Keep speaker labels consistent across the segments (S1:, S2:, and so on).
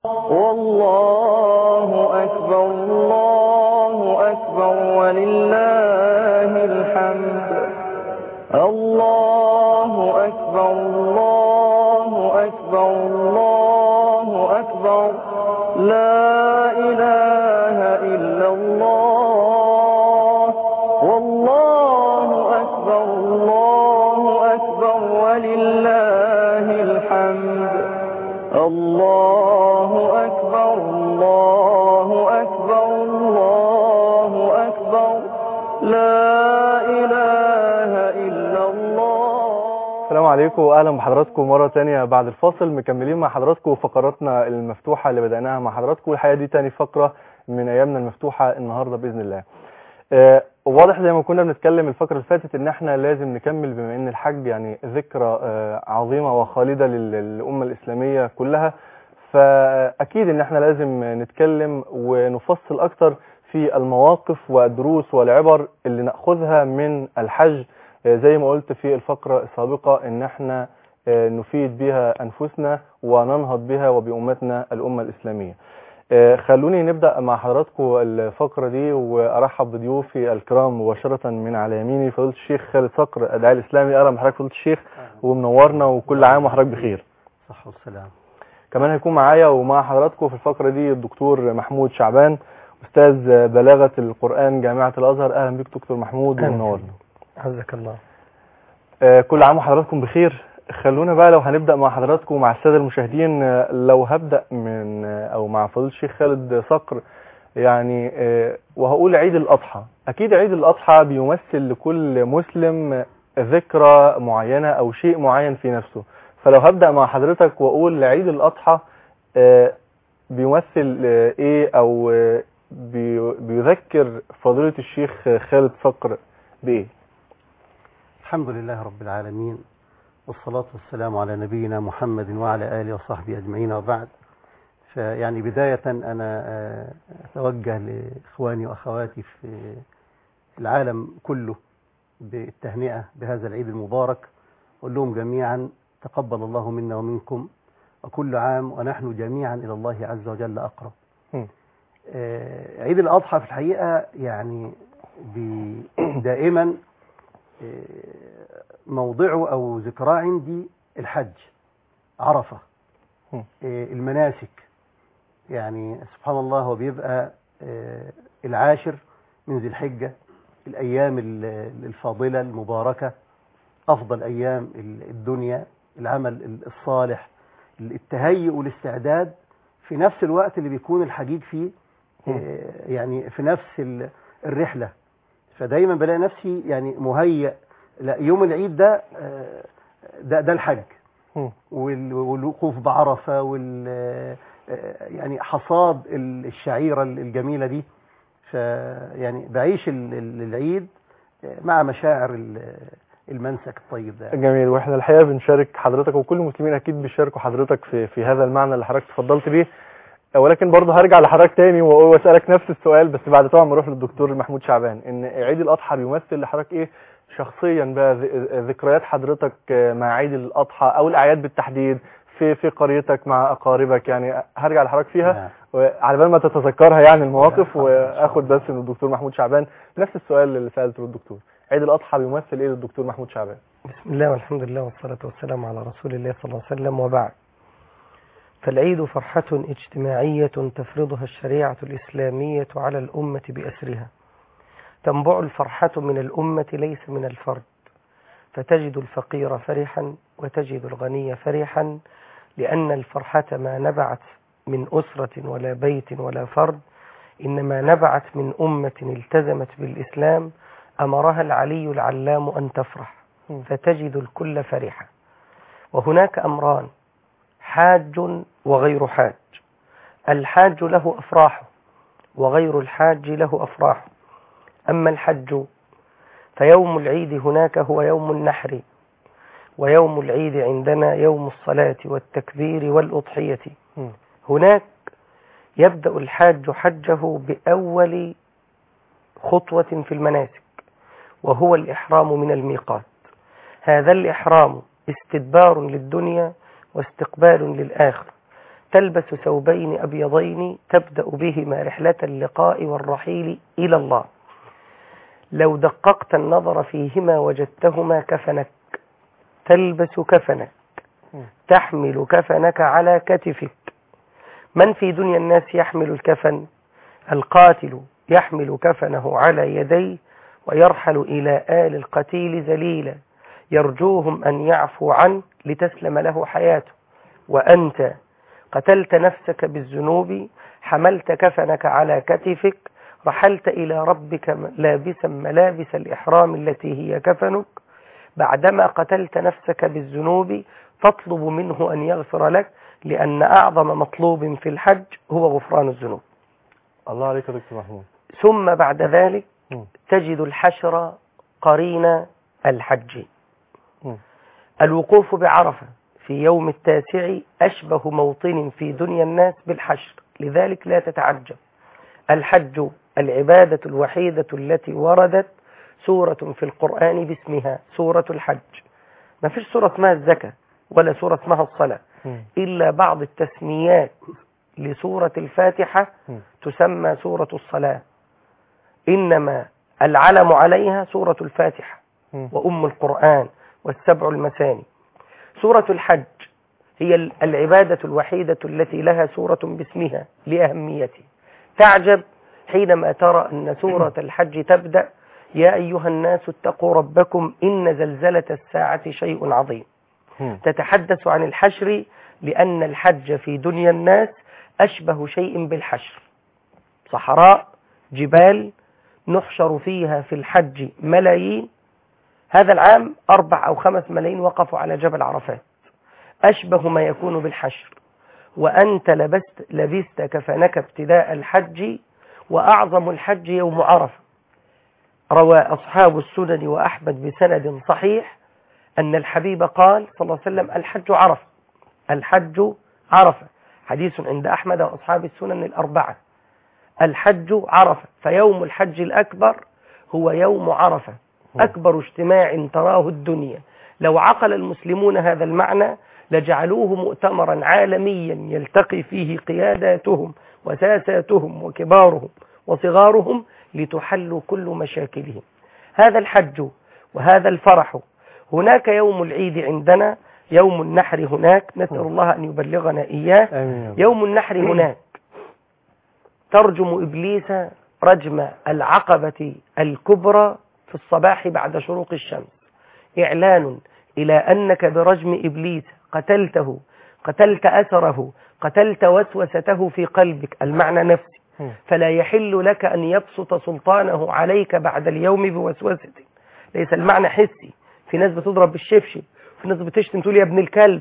S1: والله أكبر الله أكبر ولله الحمد الله أكبر الله أكبر الله أكبر لا إله إلا الله والله أكبر الله أكبر ولله الحمد الله أكبر الله أكبر الله أكبر لا إله إلا الله
S2: السلام عليكم واهلا بحضراتكم مره تانية بعد الفاصل مكملين مع حضراتكم فقراتنا المفتوحه اللي بدأناها مع حضراتكم والحقيقه دي تاني فقره من ايامنا المفتوحه النهارده باذن الله آه، واضح زي ما كنا بنتكلم الفقره اللي فاتت ان احنا لازم نكمل بما ان الحج يعني ذكرى آه، عظيمه وخالده لل- للامه الاسلاميه كلها فاكيد ان احنا لازم نتكلم ونفصل اكتر في المواقف والدروس والعبر اللي ناخذها من الحج آه، زي ما قلت في الفقره السابقه ان احنا آه، نفيد بها انفسنا وننهض بها وبامتنا الامه الاسلاميه آه، خلوني نبدأ مع حضراتكم الفقرة دي وأرحب بضيوفي الكرام مباشرة من على يميني فضيلة الشيخ خالد صقر الداعي الإسلامي أهلا بحضرتك فضيلة الشيخ ومنورنا وكل عام وحضرتك بخير
S3: صح والسلام
S2: كمان هيكون معايا ومع حضراتكم في الفقرة دي الدكتور محمود شعبان أستاذ بلاغة القرآن جامعة الأزهر أهلا بك دكتور محمود
S3: أهلا
S2: ومنورنا
S3: عزك الله
S2: آه، كل عام وحضراتكم بخير خلونا بقى لو هنبدأ مع حضراتكم ومع السادة المشاهدين آه، لو هبدأ من آه، أو مع فضيلة الشيخ خالد صقر يعني آه، وهقول عيد الأضحى أكيد عيد الأضحى بيمثل لكل مسلم ذكرى معينة أو شيء معين في نفسه فلو هبدأ مع حضرتك وأقول عيد الأضحى آه، بيمثل آه، إيه أو آه، بي- بيذكر فضيلة الشيخ خالد صقر بإيه؟
S3: الحمد لله رب العالمين والصلاة والسلام على نبينا محمد وعلى آله وصحبه أجمعين وبعد فيعني بداية أنا آه، أتوجه لإخواني وأخواتي في العالم كله بالتهنئة بهذا العيد المبارك أقول لهم جميعا تقبل الله منا ومنكم وكل عام ونحن جميعا إلى الله عز وجل أقرب
S2: م.
S3: آه، عيد الأضحى في الحقيقة يعني بي- دائما آه، موضعه أو ذكراه عندي الحج عرفة
S2: م.
S3: آه، المناسك يعني سبحان الله هو بيبقى آه، العاشر من ذي الحجة الأيام ال- الفاضلة المباركة أفضل أيام ال- الدنيا العمل ال- الصالح التهيؤ والاستعداد في نفس الوقت اللي بيكون الحجيج فيه آه، يعني في نفس ال- الرحلة فدايما بلاقي نفسي يعني مهيئ لا يوم العيد ده آه، ده ده الحج
S2: م.
S3: وال- والوقوف بعرفة وال آه، يعني حصاد ال- الشعيرة الجميلة دي فيعني بعيش ال- ال- العيد مع مشاعر ال- المنسك الطيب ده
S2: جميل واحنا الحقيقه بنشارك حضرتك وكل المسلمين اكيد بيشاركوا حضرتك في في هذا المعنى اللي حضرتك تفضلت بيه ولكن برضه هرجع لحضرتك تاني و- واسالك نفس السؤال بس بعد طبعا ما اروح للدكتور محمود شعبان ان عيد الاضحى بيمثل لحضرتك ايه شخصيا بقى ذ- ذكريات حضرتك مع عيد الاضحى او الاعياد بالتحديد في في قريتك مع اقاربك يعني هرجع لحضرتك فيها
S3: نعم.
S2: وعلى بال ما تتذكرها يعني المواقف
S3: نعم.
S2: واخد بس من الدكتور محمود شعبان نفس السؤال اللي سالته للدكتور عيد الاضحى بيمثل ايه للدكتور محمود شعبان
S4: بسم الله والحمد لله والصلاة والسلام على رسول الله صلى الله عليه وسلم وبعد فالعيد فرحة اجتماعية تفرضها الشريعة الإسلامية على الأمة بأسرها تنبع الفرحة من الأمة ليس من الفرد فتجد الفقير فرحا وتجد الغني فرحا لأن الفرحة ما نبعت من أسرة ولا بيت ولا فرد إنما نبعت من أمة التزمت بالإسلام أمرها العلي العلام أن تفرح فتجد الكل فرحا وهناك أمران حاج وغير حاج الحاج له أفراحه وغير الحاج له أفراحه أما الحج فيوم العيد هناك هو يوم النحر ويوم العيد عندنا يوم الصلاة والتكبير والأضحية
S2: مم.
S4: هناك يبدأ الحاج حجه بأول خطوة في المناسك وهو الإحرام من الميقات هذا الإحرام استدبار للدنيا واستقبال للآخرة تلبس ثوبين أبيضين تبدأ بهما رحلة اللقاء والرحيل إلى الله لو دققت النظر فيهما وجدتهما كفنك تلبس كفنك تحمل كفنك على كتفك من في دنيا الناس يحمل الكفن القاتل يحمل كفنه على يديه ويرحل إلى آل القتيل ذليلا يرجوهم أن يعفو عنه لتسلم له حياته وأنت قتلت نفسك بالذنوب حملت كفنك على كتفك رحلت إلى ربك لابسا ملابس الإحرام التي هي كفنك بعدما قتلت نفسك بالذنوب تطلب منه أن يغفر لك لأن أعظم مطلوب في الحج هو غفران الذنوب
S2: الله عليك يا دكتور محمود
S4: ثم بعد ذلك
S2: مم.
S4: تجد الحشر قرين الحج
S2: مم.
S4: الوقوف بعرفة في يوم التاسع أشبه موطن في دنيا الناس بالحشر لذلك لا تتعجب الحج العبادة الوحيدة التي وردت سورة في القرآن باسمها سورة الحج ما فيش سورة اسمها الزكاة ولا سورة اسمها الصلاة
S2: مم.
S4: إلا بعض التسميات لسورة الفاتحة
S2: مم.
S4: تسمى سورة الصلاة إنما العلم عليها سورة الفاتحة
S2: مم.
S4: وأم القرآن والسبع المثاني سورة الحج هي ال- العبادة الوحيدة التي لها سورة باسمها لأهميته تعجب حينما ترى أن سورة الحج تبدأ يا أيها الناس اتقوا ربكم إن زلزلة الساعة شيء عظيم
S2: مم.
S4: تتحدث عن الحشر لأن الحج في دنيا الناس أشبه شيء بالحشر صحراء جبال نحشر فيها في الحج ملايين هذا العام أربع أو خمس ملايين وقفوا على جبل عرفات أشبه ما يكون بالحشر وأنت لبست, لبست كفنك ابتداء الحج وأعظم الحج يوم عرفة روى أصحاب السنن وأحمد بسند صحيح أن الحبيب قال صلى الله عليه وسلم الحج عرفة الحج عرفة حديث عند أحمد وأصحاب السنن الأربعة الحج عرفة فيوم الحج الأكبر هو يوم عرفة أكبر اجتماع تراه الدنيا لو عقل المسلمون هذا المعنى لجعلوه مؤتمرا عالميا يلتقي فيه قياداتهم وساساتهم وكبارهم وصغارهم لتحل كل مشاكلهم هذا الحج وهذا الفرح هناك يوم العيد عندنا يوم النحر هناك نسأل الله أن يبلغنا إياه
S2: آمين يا رب.
S4: يوم النحر هناك ترجم إبليس رجم العقبة الكبرى في الصباح بعد شروق الشمس إعلان إلى أنك برجم إبليس قتلته قتلت أثره قتلت وسوسته في قلبك المعنى نفسي
S2: مم.
S4: فلا يحل لك أن يبسط سلطانه عليك بعد اليوم بوسوسة ليس المعنى حسي في ناس بتضرب بالشبشب في ناس بتشتم تقول يا ابن الكلب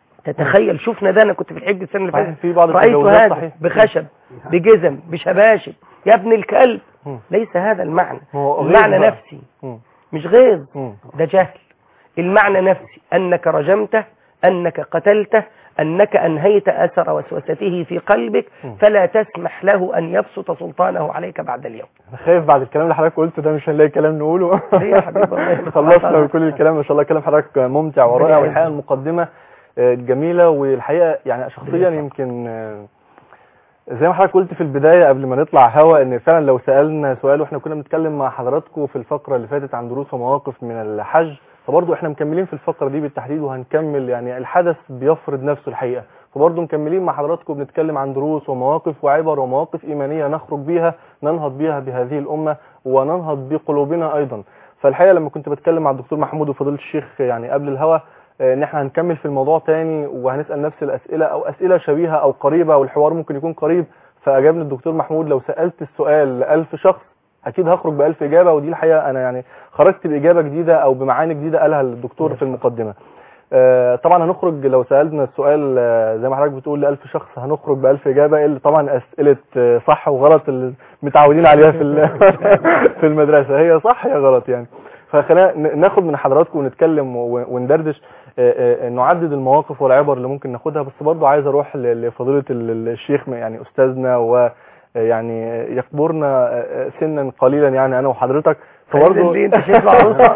S4: تتخيل شفنا ده انا كنت في الحج السنه اللي
S2: صحيح،
S4: فاتت
S2: في بعض
S4: رايت
S2: التجاوزات
S4: هذا
S2: صحيح.
S4: بخشب بجزم بشباشب يا ابن الكلب
S2: مم.
S4: ليس هذا المعنى
S2: هو غيظ
S4: المعنى
S2: بقى.
S4: نفسي
S2: مم.
S4: مش غيظ
S2: مم.
S4: ده جهل المعنى نفسي أنك رجمته أنك قتلته أنك أنهيت أثر وسوسته في قلبك
S2: م.
S4: فلا تسمح له أن يبسط سلطانه عليك بعد اليوم
S2: انا خايف بعد الكلام اللي حضرتك قلته ده مش هنلاقي كلام نقوله
S4: ليه يا حبيبي الله يخليك.
S2: خلصنا من كل الكلام ما شاء الله كلام حضرتك ممتع ورائع
S4: ربنا
S2: والحقيقه
S4: يعزك.
S2: المقدمه آه، جميله والحقيقه يعني شخصيا يمكن آه، زي ما حضرتك قلت في البدايه قبل ما نطلع هوا ان فعلا لو سالنا سؤال واحنا كنا بنتكلم مع حضراتكم في الفقره اللي فاتت عن دروس ومواقف من الحج فبرضه احنا مكملين في الفقره دي بالتحديد وهنكمل يعني الحدث بيفرض نفسه الحقيقه فبرضه مكملين مع حضراتكم بنتكلم عن دروس ومواقف وعبر ومواقف ايمانيه نخرج بيها ننهض بيها بهذه الامه وننهض بقلوبنا ايضا فالحقيقه لما كنت بتكلم مع الدكتور محمود وفضيله الشيخ يعني قبل الهوا آه، ان احنا هنكمل في الموضوع تاني وهنسال نفس الاسئله او اسئله شبيهه او قريبه والحوار ممكن يكون قريب فاجابني الدكتور محمود لو سالت السؤال ل 1000 شخص اكيد هخرج ب 1000 اجابه ودي الحقيقه انا يعني خرجت باجابه جديده او بمعاني جديده قالها الدكتور في المقدمه آه، طبعا هنخرج لو سالنا السؤال آه، زي ما حضرتك بتقول ل 1000 شخص هنخرج ب 1000 اجابه اللي طبعا اسئله آه، صح وغلط اللي متعودين عليها في ال- في المدرسه هي صح يا غلط يعني فخلينا ن- ناخد من حضراتكم ونتكلم و- وندردش آه، آه، نعدد المواقف والعبر اللي ممكن ناخدها بس برضه عايز اروح ل- لفضيله ال- ال- الشيخ يعني استاذنا و آه، يعني يكبرنا آه، آه، سنا قليلا يعني انا وحضرتك
S4: فبرضه اللي انت شايف عروسه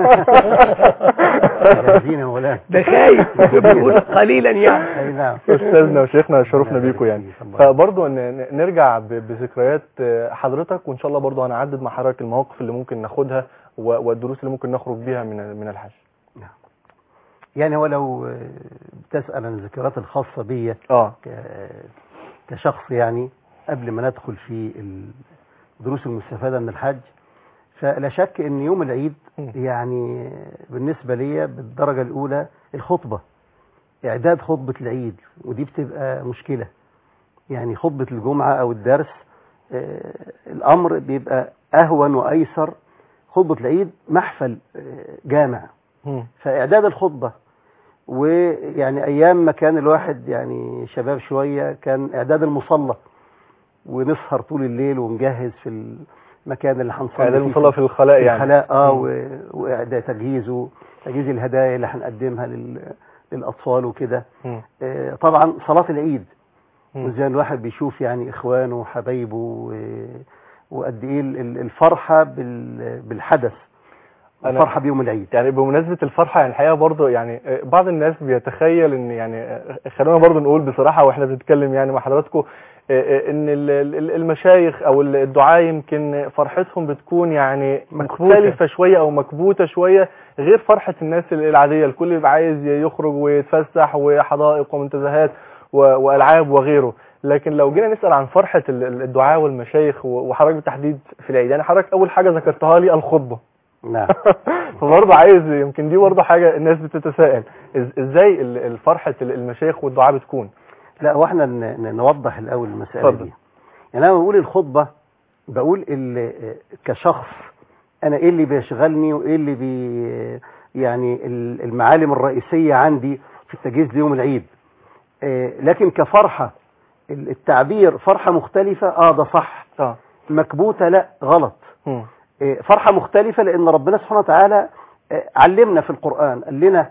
S3: جاهزين يا مولانا
S4: ده خايف بيقول قليلا يعني
S3: اي نعم
S2: استاذنا وشيخنا شرفنا بيكم يعني
S3: الله
S2: فبرضه ن- ن- نرجع ب- بذكريات آه، حضرتك وان شاء الله برضه هنعدد مع حضرتك المواقف اللي ممكن ناخدها و- والدروس اللي ممكن نخرج بيها من من الحج
S3: يعني هو لو آه، بتسأل عن الذكريات الخاصة بي
S2: اه
S3: ك- كشخص يعني قبل ما ندخل في الدروس المستفادة من الحج فلا شك ان يوم العيد
S2: مم.
S3: يعني بالنسبة لي بالدرجة الاولى الخطبة اعداد خطبة العيد ودي بتبقى مشكلة يعني خطبة الجمعة او الدرس آه، الامر بيبقى اهون وايسر خطبة العيد محفل آه، جامع
S2: مم.
S3: فإعداد الخطبة ويعني أيام ما كان الواحد يعني شباب شوية كان إعداد المصلى ونسهر طول الليل ونجهز في المكان اللي هنصلي
S2: هذا
S3: فيه
S2: المصلى في الخلاء يعني
S3: الخلاء اه
S2: مم.
S3: و- وإعداد تجهيزه تجهيز الهدايا اللي هنقدمها لل- للأطفال وكده
S2: مم.
S3: آه، طبعا صلاة العيد
S2: مم.
S3: وزي الواحد بيشوف يعني إخوانه وحبايبه و- وقد إيه ال- ال- الفرحة بال- بالحدث
S2: أنا-
S3: الفرحة بيوم العيد
S2: يعني بمناسبة الفرحة يعني الحقيقة برضو يعني آه، بعض الناس بيتخيل ان يعني آه، خلونا برضو نقول بصراحة واحنا بنتكلم يعني مع حضراتكم آه، آه، ان ال- ال- المشايخ او ال- الدعاة يمكن فرحتهم بتكون يعني
S3: مكبوتة.
S2: مختلفة شوية او مكبوتة شوية غير فرحة الناس ال- العادية الكل بيبقى عايز يخرج ويتفسح وحدائق ومنتزهات و- والعاب وغيره لكن لو جينا نسأل عن فرحة ال- ال- الدعاة والمشايخ و- وحضرتك بالتحديد في العيد يعني حضرتك اول حاجة ذكرتها لي الخطبة
S3: نعم
S2: فبرضه عايز يمكن دي برضه حاجة الناس بتتساءل إز- ازاي ال- الفرحة ال- المشايخ والدعاء بتكون
S3: لا واحنا ن- ن- نوضح الاول المساله
S2: اتفضل.
S3: دي يعني انا بقول الخطبه بقول ال- كشخص انا ايه اللي بيشغلني وايه اللي بي يعني ال- المعالم الرئيسيه عندي في التجهيز ليوم العيد آه، لكن كفرحه ال- التعبير فرحه مختلفه اه ده صح
S2: اه
S3: مكبوته لا غلط
S2: مم.
S3: آه، فرحه مختلفه لان ربنا سبحانه وتعالى آه، علمنا في القران قال لنا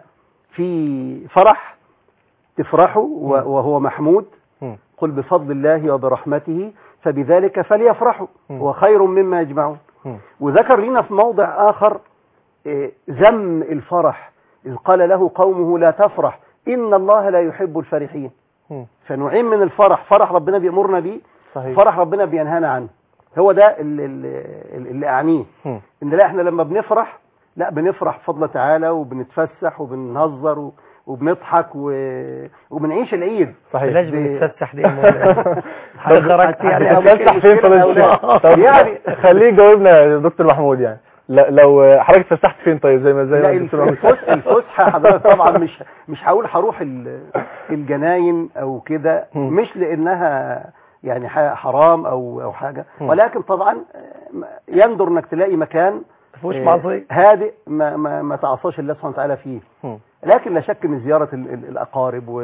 S3: في فرح تفرحوا و-
S2: مم.
S3: وهو محمود
S2: مم.
S3: قل بفضل الله وبرحمته فبذلك فليفرحوا
S2: مم.
S3: هو خير مما يجمعون
S2: مم.
S3: وذكر لنا في موضع آخر إيه، ذم الفرح إذ قال له قومه لا تفرح إن الله لا يحب الفرحين
S2: مم.
S3: فنوعين من الفرح فرح ربنا بيأمرنا بيه
S2: صحيح
S3: فرح ربنا بينهانا عنه هو ده اللي, اللي, اللي أعنيه
S2: مم.
S3: إن لا إحنا لما بنفرح لا بنفرح بفضل تعالى وبنتفسح وبنهزر و- وبنضحك و- وبنعيش العيد
S2: صحيح
S4: بلاش
S3: ب-
S4: بنتفسح دي يا مولانا
S2: طب
S4: خرجت يعني أو
S2: هتتفسح
S4: ممكن
S2: فين
S4: مشكلة
S2: طيب
S4: أو لا.
S2: طب يعني خليه يجاوبنا يا دكتور محمود يعني لا- لو حضرتك اتفسحت فين طيب زي ما زي ما
S3: لا
S2: الدكتور محمود
S3: الفس- الفسحه حضرتك طبعا مش مش هقول هروح ال- الجناين او كده
S2: مم.
S3: مش لانها يعني ح- حرام او او حاجه
S2: مم.
S3: ولكن طبعا آه، يندر انك تلاقي مكان
S4: مفيهوش
S3: آه،
S4: معصية
S3: هادئ ما ما, ما تعصاش الله سبحانه وتعالى فيه
S2: مم.
S3: لكن لا شك ان زياره ال- ال- الاقارب و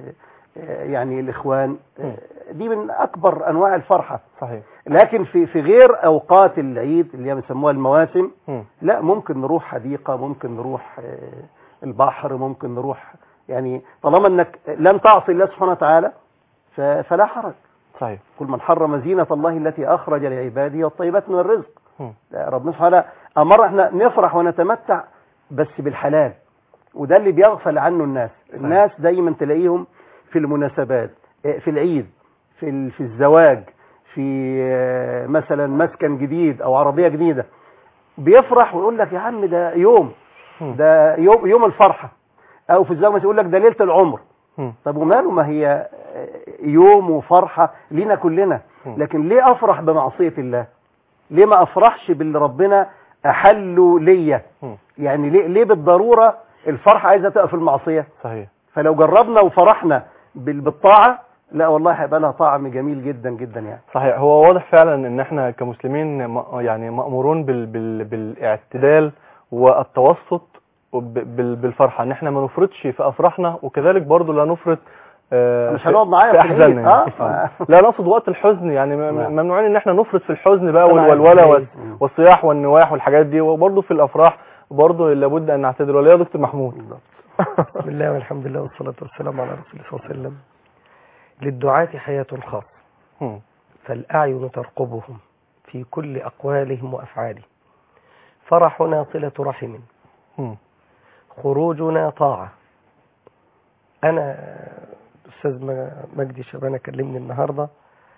S3: آه، يعني الاخوان آه، دي من اكبر انواع الفرحه
S2: صحيح
S3: لكن في في غير اوقات العيد اللي هي بيسموها المواسم
S2: مم.
S3: لا ممكن نروح حديقة ممكن نروح آه، البحر ممكن نروح يعني طالما انك لن تعصي الله سبحانه وتعالى ف- فلا حرج
S2: صحيح
S3: كل من حرم زينة الله التي أخرج لعباده والطيبات من الرزق
S2: مم.
S3: لا، ربنا سبحانه وتعالى أمر احنا نفرح ونتمتع بس بالحلال وده اللي بيغفل عنه الناس الناس دايما تلاقيهم في المناسبات آه، في العيد في ال- في الزواج في آه، مثلا مسكن جديد او عربيه جديده بيفرح ويقول لك يا عم ده يوم
S2: مم.
S3: ده يوم يوم الفرحه او في الزواج مثلا يقول لك ده ليله العمر
S2: مم.
S3: طب وماله ما هي آه، يوم وفرحه لينا كلنا
S2: مم.
S3: لكن ليه افرح بمعصيه الله ليه ما افرحش باللي ربنا احله ليا
S2: مم.
S3: يعني ليه ليه بالضروره الفرحه عايزه تبقى في المعصيه
S2: صحيح
S3: فلو جربنا وفرحنا بال- بالطاعه لا والله هيبقى لها طعم جميل جدا جدا يعني
S2: صحيح هو واضح فعلا ان احنا كمسلمين م- يعني مأمورون بال بال بالاعتدال والتوسط وب- بال بالفرحة ان احنا ما نفرطش في افراحنا وكذلك برضو لا نفرط آه،
S3: مش
S2: في-
S3: هنقعد معايا
S2: في
S3: في العيد.
S2: احزاننا
S3: آه.
S2: يعني. آه. لا نقصد وقت الحزن يعني م-
S3: نعم.
S2: ممنوعين ان احنا نفرط في الحزن بقى
S4: طبعاً.
S2: والولولة وال-
S3: مم.
S2: والصياح والنواح والحاجات دي وبرضو في الافراح برضو لابد ان نعتدل ولا يا دكتور محمود
S4: بسم الله والحمد لله والصلاة والسلام على رسول الله صلى الله عليه وسلم للدعاة حياة خاصة
S2: مم.
S4: فالأعين ترقبهم في كل أقوالهم وأفعالهم فرحنا صلة رحم
S2: مم.
S4: خروجنا طاعة أنا أستاذ م- مجدي شبانة كلمني النهاردة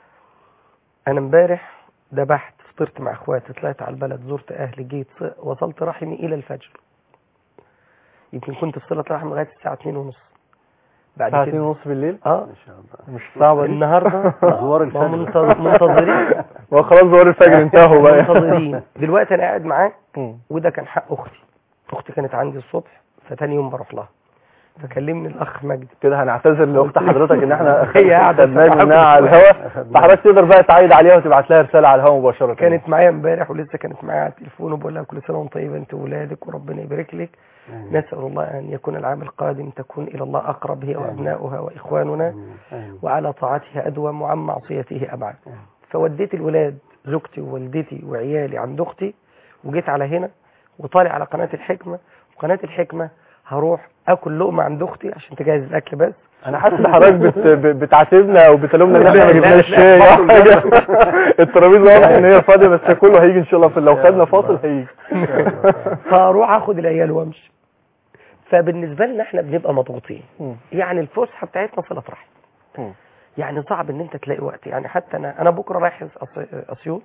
S4: أنا امبارح ذبحت فطرت مع إخواتي طلعت على البلد زرت أهلي جيت ص- وصلت رحمي إلى الفجر يمكن كنت في صلة رحم لغاية الساعة 2 ونص بعد
S2: الساعة 2
S4: كده
S2: ونص بالليل
S4: اه
S3: ما شاء الله
S2: مش صعبة دي
S4: النهارده
S3: زوار
S4: ما هو
S3: الفجر.
S4: منتظ- منتظرين
S2: ما خلاص زوار الفجر انتهوا بقى
S4: منتظرين دلوقتي انا قاعد معاه
S2: مم.
S4: وده كان حق اختي اختي كانت عندي الصبح فتاني يوم بروح لها فكلمني الاخ مجدي
S2: كده هنعتذر لاخت حضرتك ان احنا
S4: هي قاعدة
S2: خدناك
S4: معاكم
S2: منها على الهواء فحضرتك تقدر بقى تعيد عليها وتبعت لها رسالة على الهواء مباشرة
S4: كانت معايا امبارح ولسه كانت معايا على التليفون وبقول لها كل سنه وانت طيبه انت واولادك وربنا يبارك لك
S3: آمين.
S4: نسال الله ان يكون العام القادم تكون الى الله اقرب هي وابناؤها واخواننا
S3: آمين. آمين.
S4: وعلى طاعتها ادوم وعن معصيته ابعد
S3: آمين.
S4: فوديت الولاد زوجتي ووالدتي وعيالي عند اختي وجيت على هنا وطالع على قناه الحكمه وقناه الحكمه هروح اكل لقمه عند اختي عشان تجهز الاكل بس
S2: انا حاسس ان حضرتك بت... ب- بتعاتبنا او بتلومنا ان احنا ما
S4: لا، لا،
S2: جبناش
S4: لا،
S2: شاي
S4: لا،
S2: أو حاجة. الترابيزه واضح ان هي فاضيه بس كله هيجي ان شاء الله في لو خدنا فاصل هيجي
S4: فاروح اخد العيال وامشي فبالنسبه لنا احنا بنبقى مضغوطين
S2: مم.
S4: يعني الفسحه بتاعتنا صله رحم
S2: مم.
S4: يعني صعب ان انت تلاقي وقت يعني حتى انا انا بكره رايح أس- اسيوط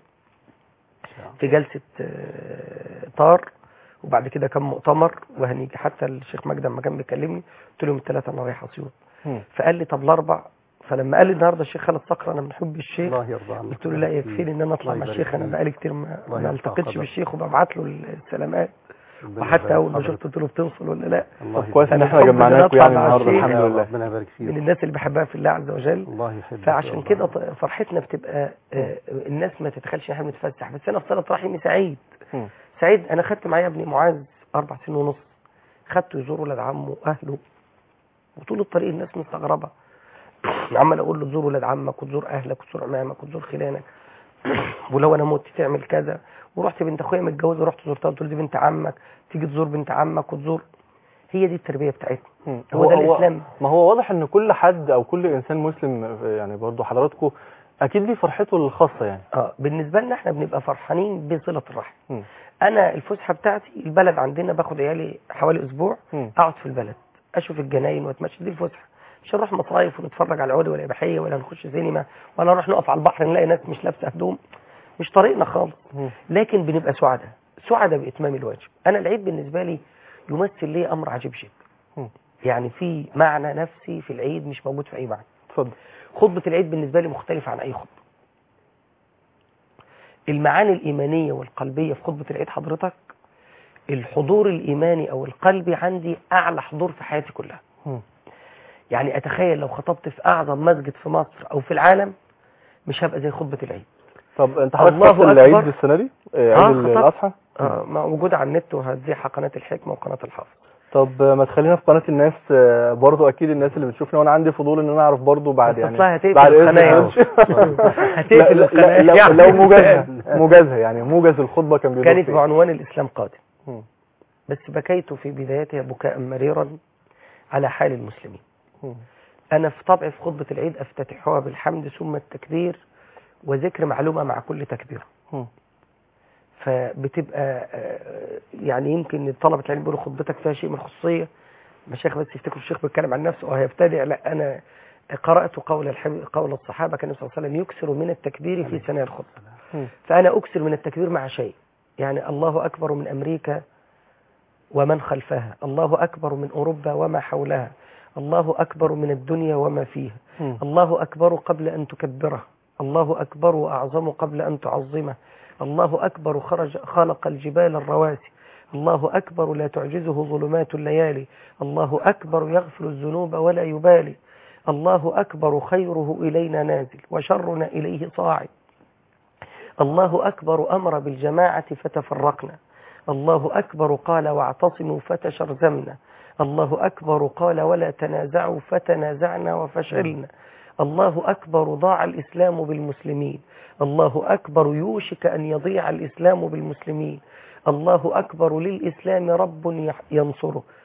S4: في جلسه آه، طار وبعد كده كان مؤتمر وهنيجي حتى الشيخ مجدي لما كان بيكلمني قلت له يوم الثلاثاء انا رايح اسيوط
S2: مم.
S4: فقال لي طب الاربع فلما قال لي النهارده الشيخ خالد صقر انا من حب الشيخ
S3: الله يرضى عنك
S4: قلت له لا يكفيني ان انا اطلع
S3: الله
S4: مع
S3: يبارك
S4: الشيخ انا
S3: فيك.
S4: بقالي كتير ما,
S3: الله
S4: ما
S3: يرفع
S4: التقيتش
S3: قدرك.
S4: بالشيخ وببعت له السلامات
S3: ربنا
S4: وحتى
S3: يبارك
S4: اول ما
S3: حضرتك.
S4: شفته قلت له بتوصل ولا لا
S3: الله
S2: طب كويس ان
S3: يبارك
S2: احنا
S4: الحب ده
S2: جمعناكم
S4: نطلع
S2: يعني
S4: مع
S2: النهارده
S4: الشيخ.
S2: الحمد
S3: يا
S2: لله
S3: ربنا يبارك
S4: من
S3: فيك
S4: الناس اللي بحبها في الله عز وجل
S3: الله يحبك
S4: فعشان
S3: يا
S4: كده
S3: الله.
S4: ط- فرحتنا بتبقى آه، الناس ما تتخيلش ان احنا بنتفسح بس انا في صله رحمي سعيد
S2: مم.
S4: سعيد انا خدت معايا ابني معاذ اربع سنين ونص خدته يزور ولاد عمه واهله وطول الطريق الناس مستغربه عمال اقول له تزور ولاد عمك وتزور اهلك وتزور عمامك وتزور خلانك ولو انا مت تعمل كذا ورحت بنت اخويا متجوزه ورحت زرتها قلت له دي بنت عمك تيجي تزور بنت عمك وتزور هي دي التربيه بتاعتنا
S2: مم.
S4: هو ده الاسلام
S2: ما هو واضح ان كل حد او كل انسان مسلم يعني برضو حضراتكم اكيد ليه فرحته الخاصه يعني
S4: اه بالنسبه لنا احنا بنبقى فرحانين بصله الرحم
S2: مم.
S4: انا الفسحه بتاعتي البلد عندنا باخد عيالي حوالي اسبوع
S2: مم.
S4: اقعد في البلد اشوف الجناين واتمشى دي الفسحه مش هنروح مصايف ونتفرج على العود ولا اباحيه ولا نخش سينما ولا نروح نقف على البحر نلاقي ناس مش لابسه هدوم مش طريقنا خالص
S2: مم.
S4: لكن بنبقى سعداء سعداء باتمام الواجب انا العيد بالنسبه لي يمثل لي امر عجيب جدا
S2: مم.
S4: يعني في معنى نفسي في العيد مش موجود في اي معنى
S2: اتفضل
S4: خطبة العيد بالنسبة لي مختلفة عن أي خطبة المعاني الإيمانية والقلبية في خطبة العيد حضرتك الحضور الإيماني أو القلبي عندي أعلى حضور في حياتي كلها
S2: مم.
S4: يعني أتخيل لو خطبت في أعظم مسجد في مصر أو في العالم مش هبقى زي خطبة العيد
S2: طب انت حضرتك
S4: الله
S2: خدت العيد
S4: أكبر.
S2: السنه دي آه،
S4: آه،
S2: عيد
S4: خطبت.
S2: الاضحى
S4: آه موجودة على النت وهتذيعها قناة الحكمة وقناة الحافظ
S2: طب آه، ما تخلينا في قناه الناس آه، برضو اكيد الناس اللي بتشوفنا وانا عندي فضول ان انا اعرف برضو بعد
S4: بس
S2: يعني
S4: أصلها هتقفل
S2: بعد
S4: القناة
S2: إذن
S4: يعني.
S2: لا-
S4: هتقفل
S2: لا-
S4: القناة
S2: لا-
S4: يعني.
S2: لو موجزها موجزها يعني موجز الخطبه كان بيدور
S4: كانت
S2: فيه.
S4: بعنوان الإسلام قادم
S2: مم.
S4: بس بكيت في بدايتها بكاء مريرا على حال المسلمين
S2: مم.
S4: أنا في طبعي في خطبة العيد أفتتحها بالحمد ثم التكبير وذكر معلومة مع كل تكبيرة
S2: مم.
S4: فبتبقى آه، يعني يمكن طلبة العلم بيقولوا خطبتك فيها شيء من الخصوصية مشايخ بس يفتكروا الشيخ بيتكلم عن نفسه أو هيبتدع لا أنا قرأت قول الحب... قول الصحابة كان النبي صلى الله عليه وسلم يكثر من التكبير في ثنايا الخطبة
S2: مم.
S4: فأنا أكثر من التكبير مع شيء يعني الله أكبر من أمريكا ومن خلفها الله أكبر من أوروبا وما حولها الله أكبر من الدنيا وما فيها
S2: مم.
S4: الله أكبر قبل أن تكبره الله أكبر وأعظم قبل أن تعظمه الله أكبر خرج خلق الجبال الرواسي الله أكبر لا تعجزه ظلمات الليالي الله أكبر يغفر الذنوب ولا يبالي الله أكبر خيره إلينا نازل وشرنا إليه صاعد الله أكبر أمر بالجماعة فتفرقنا الله أكبر قال واعتصموا فتشرذمنا الله أكبر قال ولا تنازعوا فتنازعنا وفشلنا الله أكبر ضاع الإسلام بالمسلمين الله أكبر يوشك أن يضيع الإسلام بالمسلمين الله أكبر للإسلام رب يح- ينصره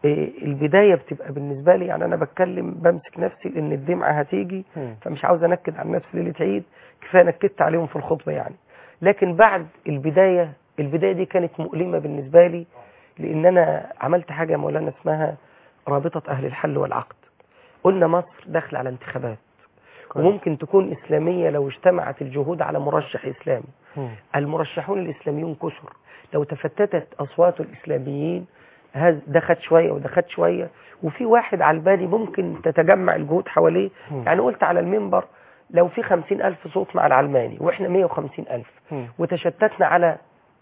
S4: إيه، البدايه بتبقى بالنسبه لي يعني انا بتكلم بمسك نفسي لان الدمعه هتيجي
S2: مم.
S4: فمش عاوز انكد على الناس في ليله عيد كفايه نكدت عليهم في الخطبه يعني لكن بعد البدايه البدايه دي كانت مؤلمه بالنسبه لي لان انا عملت حاجه يا مولانا اسمها رابطه اهل الحل والعقد قلنا مصر داخله على انتخابات
S2: كويس.
S4: وممكن تكون اسلاميه لو اجتمعت الجهود على مرشح اسلامي
S2: مم.
S4: المرشحون الاسلاميون كثر لو تفتتت اصوات الاسلاميين هذا ده خد شويه وده خد شويه وفي واحد على البالي ممكن تتجمع الجهود حواليه
S2: مم.
S4: يعني قلت على المنبر لو في خمسين ألف صوت مع العلماني وإحنا مية وخمسين ألف
S2: مم.
S4: وتشتتنا على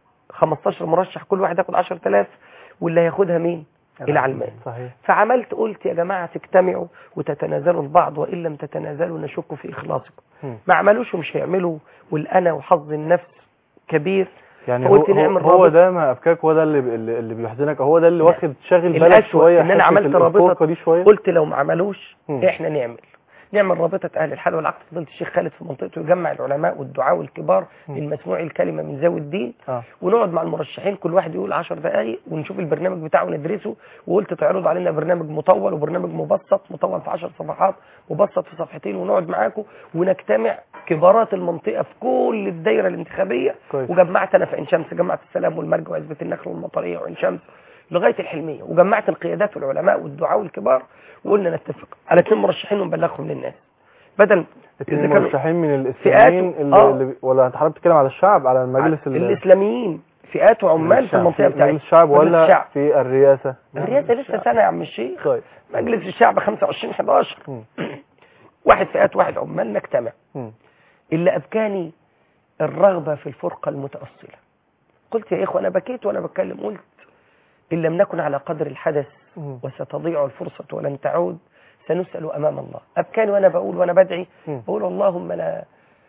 S4: 15 مرشح كل واحد ياخد 10000 واللي هياخدها مين العلماني
S2: صحيح
S4: فعملت قلت يا جماعة تجتمعوا وتتنازلوا البعض وإن لم تتنازلوا نشك في إخلاصكم
S2: مم.
S4: ما عملوش ومش هيعملوا والأنا وحظ النفس كبير
S2: يعني هو,
S4: فقلت
S2: هو,
S4: نعمل
S2: هو
S4: رابط.
S2: ده ما افكاك هو ده اللي اللي اللي بيحزنك هو ده اللي
S4: لا.
S2: واخد شاغل بالك
S4: الأسوأ
S2: شويه
S4: إن أنا
S2: حتة
S4: عملت رابطة-
S2: الفرقة دي شويه
S4: قلت لو ما عملوش
S2: مم.
S4: احنا نعمل نعمل رابطة أهل الحل والعقد فضلت الشيخ خالد في منطقته يجمع العلماء والدعاء والكبار
S2: مم.
S4: المسموع الكلمة من ذوي الدين
S2: اه
S4: ونقعد مع المرشحين كل واحد يقول 10 دقائق ونشوف البرنامج بتاعه وندرسه وقلت تعرض علينا برنامج مطول وبرنامج مبسط مطول في 10 صفحات مبسط في صفحتين ونقعد معاكم ونجتمع كبارات المنطقة في كل الدايرة الانتخابية
S2: كويس
S4: وجمعت انا في عين شمس جمعت السلام والمرج وعزبة النخل والمطرية وعين شمس لغاية الحلمية وجمعت القيادات والعلماء والدعاء والكبار وقلنا نتفق على اثنين مرشحين ونبلغهم للناس بدل
S2: اتنين
S4: إذا كانوا
S2: مرشحين من الاسلاميين
S4: فئات-
S2: اللي,
S4: آه.
S2: اللي ولا انت حضرتك بتتكلم على الشعب على المجلس ال-
S4: الاسلاميين فئات وعمال في
S2: الشعب.
S4: المنطقة بتاعتنا
S2: مجلس الشعب
S4: مجلس
S2: ولا
S4: الشعب.
S2: في الرئاسه
S4: الرئاسة لسه سنة يا عم الشيخ
S2: طيب
S4: مجلس الشعب 25 11
S2: مم.
S4: واحد فئات واحد عمال نجتمع
S2: مم.
S4: اللي أبكاني الرغبة في الفرقة المتأصلة قلت يا إخوة أنا بكيت وأنا بتكلم قلت إن لم نكن على قدر الحدث
S2: مم.
S4: وستضيع الفرصة ولن تعود سنسأل أمام الله أبكاني وأنا بقول وأنا بدعي
S2: مم.
S4: بقول اللهم لا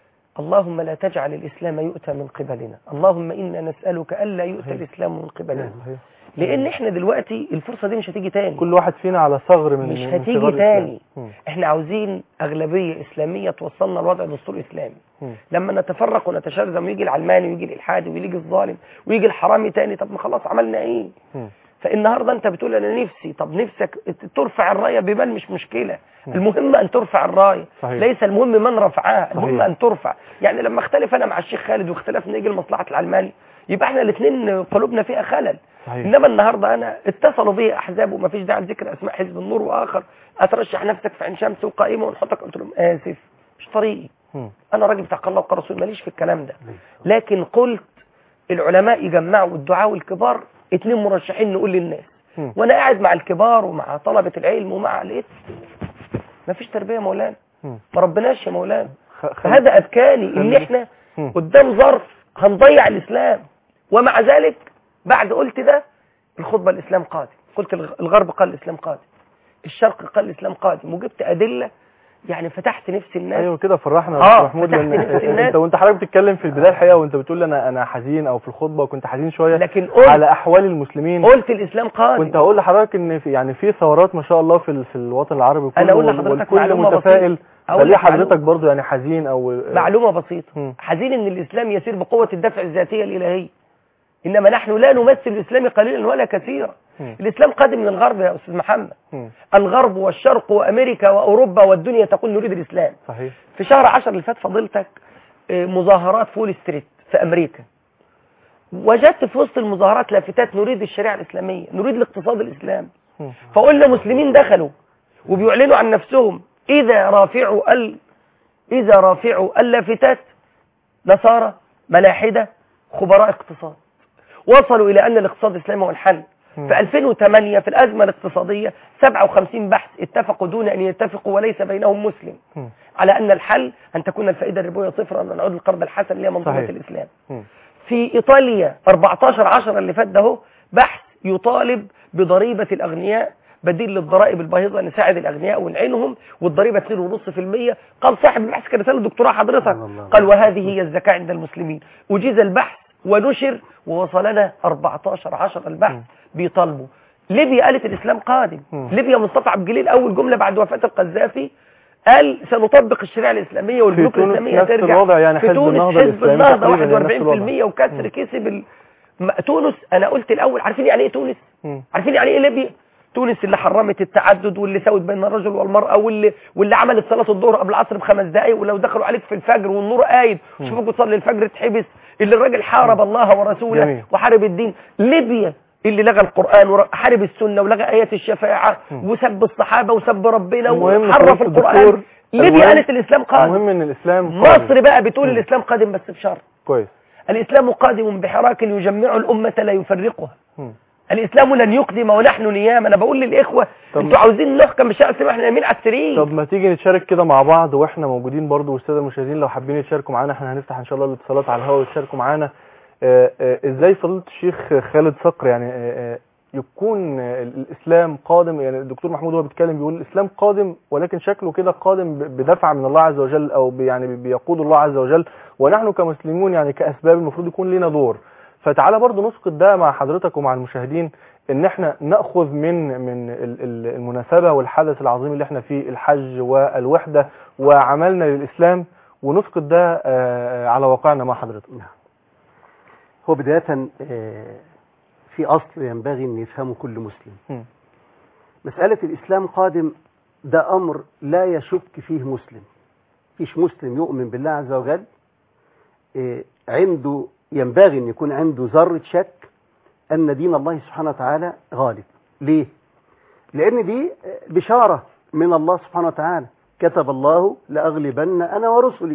S4: اللهم لا تجعل الإسلام يؤتى من قبلنا اللهم إنا نسألك ألا يؤتى
S2: صحيح.
S4: الإسلام من قبلنا
S2: صحيح.
S4: لأن إحنا دلوقتي الفرصة دي مش هتيجي تاني
S2: كل واحد فينا على ثغر من
S4: مش
S2: من
S4: هتيجي
S2: ثغار الإسلام.
S4: تاني.
S2: مم.
S4: احنا عاوزين أغلبية إسلامية توصلنا لوضع دستور إسلامي
S2: مم.
S4: لما نتفرق ونتشرذم ويجي العلماني ويجي الإلحادي ويجي الظالم ويجي الحرامي تاني طب ما خلاص عملنا إيه
S2: مم.
S4: فالنهاردة أنت بتقول أنا نفسي طب نفسك ترفع الراية ببال مش مشكلة المهم أن ترفع الراية
S2: صحيح.
S4: ليس المهم من رفعها المهم
S2: صحيح.
S4: أن ترفع يعني لما اختلف أنا مع الشيخ خالد واختلفنا يجي لمصلحة العلماني يبقى احنا الاثنين قلوبنا فيها خلل
S2: صحيح
S4: انما النهارده انا اتصلوا بي احزاب وما فيش داعي لذكر اسماء حزب النور واخر اترشح نفسك في عين شمس وقائمه ونحطك قلت لهم اسف مش طريقي
S2: مم.
S4: انا راجل بتاع الله وقال رسول ماليش في الكلام ده لكن قلت العلماء يجمعوا الدعاء والكبار اتنين مرشحين نقول للناس
S2: مم.
S4: وانا قاعد مع الكبار ومع طلبه العلم ومع لقيت ما فيش تربيه يا مولانا
S2: مم.
S4: ما ربناش يا مولانا
S2: خ- خ-
S4: فهذا ابكاني ان
S2: خلي-
S4: احنا
S2: مم.
S4: قدام ظرف هنضيع الاسلام ومع ذلك بعد قلت ده الخطبه الاسلام قادم قلت الغ- الغرب قال الاسلام قادم الشرق قال الاسلام قادم وجبت ادله يعني فتحت نفس الناس
S2: ايوه كده فرحنا يا
S4: آه،
S2: أستاذ محمود
S4: فتحت
S2: لان
S4: نفس الناس.
S2: انت وانت حضرتك بتتكلم في البدايه الحقيقه وانت بتقول لي انا انا حزين او في الخطبه كنت حزين شويه
S4: لكن قلت
S2: على احوال المسلمين
S4: قلت الاسلام قادم
S2: كنت هقول لحضرتك ان في يعني في ثورات ما شاء الله في ال- في الوطن العربي كله
S4: أنا أقول
S2: وال-
S4: لحضرتك
S2: والكل
S4: معلومة
S2: متفائل
S4: بسيطة. أقول
S2: فليه
S4: لك معلومة.
S2: حضرتك برضو يعني حزين او
S4: معلومه بسيطه
S2: مم.
S4: حزين ان الاسلام يسير بقوه الدفع الذاتيه الالهيه انما نحن لا نمثل الاسلام قليلا ولا كثيرا
S2: مم.
S4: الاسلام قادم من الغرب يا استاذ محمد
S2: مم.
S4: الغرب والشرق وامريكا واوروبا والدنيا تقول نريد الاسلام
S2: صحيح
S4: في شهر عشر اللي فات فضيلتك آه، مظاهرات فول ستريت في امريكا وجدت في وسط المظاهرات لافتات نريد الشريعه الاسلاميه نريد الاقتصاد الاسلامي
S2: مم.
S4: فقلنا مسلمين دخلوا وبيعلنوا عن نفسهم اذا رافعوا ال اذا رافعوا اللافتات نصارى ملاحده خبراء اقتصاد وصلوا الى ان الاقتصاد الاسلامي هو الحل
S2: مم.
S4: في 2008 في الازمه الاقتصاديه 57 بحث اتفقوا دون ان يتفقوا وليس بينهم مسلم
S2: مم.
S4: على ان الحل ان تكون الفائده الربويه صفرا ونعود القرض الحسن اللي هي منظومه
S2: صحيح.
S4: الاسلام
S2: مم.
S4: في ايطاليا 14 10 اللي فات ده هو بحث يطالب بضريبه الاغنياء بديل للضرائب الباهظه نساعد الاغنياء ونعينهم والضريبه 2.5% قال صاحب البحث كان رساله دكتوراه حضرتك
S3: الله الله.
S4: قال وهذه هي الزكاه عند المسلمين اجيز البحث ونشر ووصلنا 14 10 البحث
S2: م.
S4: بيطالبوا ليبيا قالت الاسلام قادم
S2: م.
S4: ليبيا مصطفى عبد الجليل اول جمله بعد وفاه القذافي قال سنطبق الشريعه الاسلاميه والبنوك
S2: تونس
S4: الاسلاميه
S2: نفس
S4: ترجع
S2: الوضع يعني
S4: في
S2: حزب
S4: تونس
S2: النهضة
S4: حزب
S2: الإسلامي
S4: النهضه
S2: تقريباً نفس الوضع.
S4: 41% وكسر كسب ال... م- تونس انا قلت الاول عارفين يعني ايه تونس
S2: مم.
S4: عارفين يعني ايه ليبيا تونس اللي حرمت التعدد واللي سوت بين الرجل والمرأة واللي واللي عملت صلاة الظهر قبل العصر بخمس دقايق ولو دخلوا عليك في الفجر والنور قايد شوفوا تصلي الفجر تحبس اللي الراجل حارب الله ورسوله
S2: جميل.
S4: وحارب الدين ليبيا اللي لغى القرآن وحارب السنة ولغى آيات الشفاعة وسب الصحابة وسب ربنا
S2: المهم
S4: وحرف
S2: فضيلة
S4: القرآن
S2: الدكتور،
S4: ليبيا
S2: المهم-
S4: قالت الإسلام قادم
S2: المهم ان الاسلام
S4: مصر
S2: قادم.
S4: بقى بتقول الإسلام قادم بس بشرط
S2: كويس
S4: الإسلام قادم بحراك يجمع الأمة لا يفرقها
S2: مم.
S4: الإسلام لن يقدم ونحن نيام أنا بقول للإخوة
S2: طب-
S4: أنتوا عاوزين نحكم بشرع الإسلام إحنا نايمين على السرير
S2: طب ما تيجي نتشارك كده مع بعض واحنا موجودين برضو والساده المشاهدين لو حابين يتشاركوا معانا احنا هنفتح ان شاء الله الاتصالات على الهواء ويتشاركوا معانا آه، آه، ازاي فضيله الشيخ خالد صقر يعني آه، آه، يكون آه، الاسلام قادم يعني الدكتور محمود هو بيتكلم بيقول الاسلام قادم ولكن شكله كده قادم ب- بدفع من الله عز وجل او بي- يعني بيقود الله عز وجل ونحن كمسلمون يعني كاسباب المفروض يكون لنا دور فتعالى برضو نسقط ده مع حضرتك ومع المشاهدين ان احنا ناخذ من من ال- ال- المناسبه والحدث العظيم اللي احنا فيه الحج والوحده وعملنا للاسلام ونسقط ده آه، على واقعنا مع حضرتك
S3: هو بداية آه، في أصل ينبغي أن يفهمه كل مسلم
S2: مم.
S3: مسألة الإسلام قادم ده أمر لا يشك فيه مسلم فيش مسلم يؤمن بالله عز وجل آه، عنده ينبغي أن يكون عنده ذرة شك أن دين الله سبحانه وتعالى غالب ليه؟ لأن دي آه، بشارة من الله سبحانه وتعالى كتب الله لأغلبن أنا ورسلي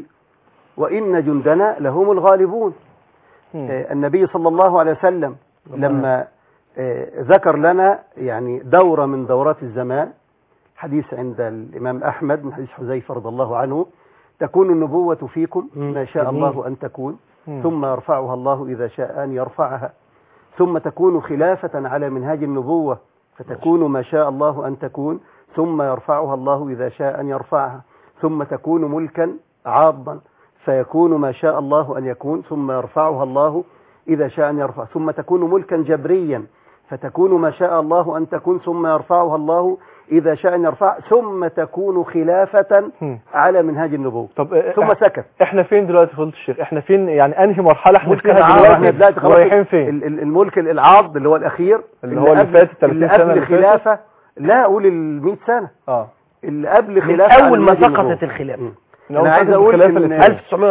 S3: وإن جندنا لهم الغالبون
S2: مم.
S3: آه، النبي صلى الله عليه وسلم لما آه، ذكر لنا يعني دورة من دورات الزمان حديث عند الإمام أحمد من حديث حذيفة رضي الله عنه تكون النبوة فيكم
S4: مم.
S3: ما شاء
S4: جميل.
S3: الله أن تكون
S2: مم.
S3: ثم يرفعها الله إذا شاء أن يرفعها ثم تكون خلافة على منهاج النبوة فتكون ما شاء الله أن تكون ثم يرفعها الله إذا شاء أن يرفعها ثم تكون ملكا عاضا فيكون ما شاء الله أن يكون ثم يرفعها الله إذا شاء أن يرفع ثم تكون ملكا جبريا فتكون ما شاء الله أن تكون ثم يرفعها الله إذا شاء أن يرفع ثم تكون خلافة
S2: مم.
S3: على منهاج النبوة
S2: طب آه،
S3: ثم
S2: آه،
S3: سكت
S2: احنا فين دلوقتي فضيله الشيخ احنا فين يعني انهي مرحله احنا
S3: ملك
S2: فيها
S3: العاض احنا
S2: دلوقتي
S3: دلوقتي خلاص
S2: رايحين فين
S3: ال- ال- الملك العاض اللي هو الأخير
S2: اللي هو اللي
S3: قبل-
S2: فات 30
S3: اللي
S2: سنة
S3: قبل
S2: اللي فاتت؟
S3: خلافة لا أقول ال 100 سنة
S2: اه
S3: اللي قبل
S4: من
S3: خلافة على
S4: أول ما
S3: منهاج النبوة.
S4: سقطت الخلافة
S3: مم.
S2: من أول
S3: أنا عايز
S2: فترة
S3: أقول
S2: الخلافة
S3: إن
S2: الإسلامية.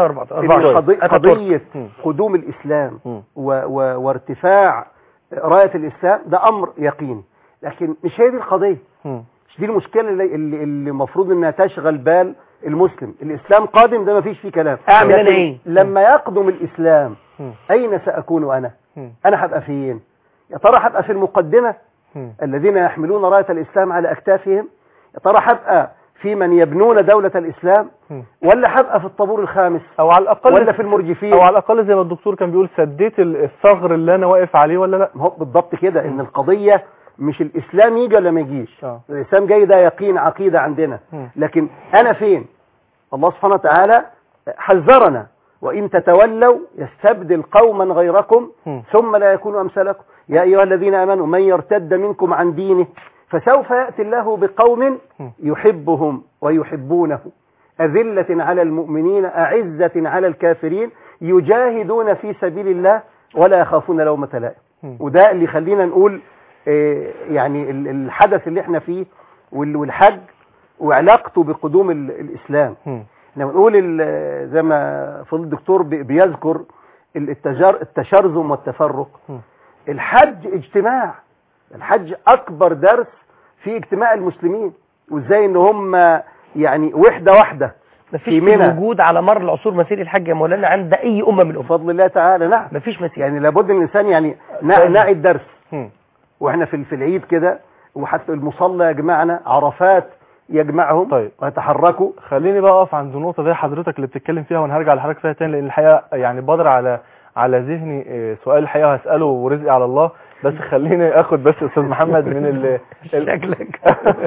S4: 1914
S3: إن قضي-
S4: أتاتورك.
S3: قضية
S2: مم.
S3: قدوم الإسلام
S2: مم.
S3: و و وارتفاع راية الإسلام ده أمر يقيني لكن مش هي دي القضية
S2: مم.
S3: مش دي المشكلة اللي اللي اللي المفروض إنها تشغل بال المسلم الإسلام قادم ده ما فيش فيه كلام
S4: أعمل أنا
S3: لكن
S4: إيه؟
S3: لما يقدم الإسلام
S2: مم.
S3: أين سأكون أنا
S2: مم.
S3: أنا هبقى فين يا ترى هبقى في المقدمة
S2: مم.
S3: الذين يحملون راية الإسلام على أكتافهم يا ترى هبقى في من يبنون دولة الإسلام
S2: مم.
S3: ولا هبقى في الطابور الخامس
S2: او على الاقل
S3: ولا في المرجفين
S2: او على الاقل زي ما الدكتور كان بيقول سديت ال- الثغر اللي انا واقف عليه ولا لا
S3: ما هو بالضبط كده ان القضية مش الاسلام يجي ولا ما يجيش
S2: آه.
S3: الاسلام جاي ده يقين عقيدة عندنا
S2: مم.
S3: لكن انا فين الله سبحانه وتعالى حذرنا وان تتولوا يستبدل قوما غيركم
S2: مم.
S3: ثم لا يكونوا امثالكم يا ايها الذين امنوا من يرتد منكم عن دينه فسوف ياتي الله بقوم
S2: مم.
S3: يحبهم ويحبونه أذلة على المؤمنين أعزة على الكافرين يجاهدون في سبيل الله ولا يخافون لومة لائم
S2: مم.
S3: وده اللي خلينا نقول آه، يعني ال- الحدث اللي احنا فيه وال- والحج وعلاقته بقدوم ال- الإسلام
S2: مم.
S3: احنا بنقول ال- زي ما فضل الدكتور بي- بيذكر ال- التجار التشرذم والتفرق
S2: مم.
S3: الحج اجتماع الحج أكبر درس في اجتماع المسلمين وازاي ان هم يعني وحدة واحدة
S4: مفيش
S3: في منى.
S4: وجود على مر العصور مسير الحج يا مولانا عند أي أمة من الأمم
S3: بفضل الله تعالى نعم
S4: مفيش مسير
S3: يعني لابد ان الانسان يعني نع- نعي الدرس
S2: مم.
S3: واحنا في في العيد كده وحتى المصلى يجمعنا عرفات يجمعهم
S2: طيب.
S3: ويتحركوا
S2: خليني بقى اقف عند النقطه دي حضرتك اللي بتتكلم فيها وانا هرجع لحضرتك فيها تاني لان الحقيقه يعني بدر على على ذهني آه، سؤال الحقيقه هساله ورزقي على الله بس خليني اخد بس استاذ محمد من ال
S4: شكلك.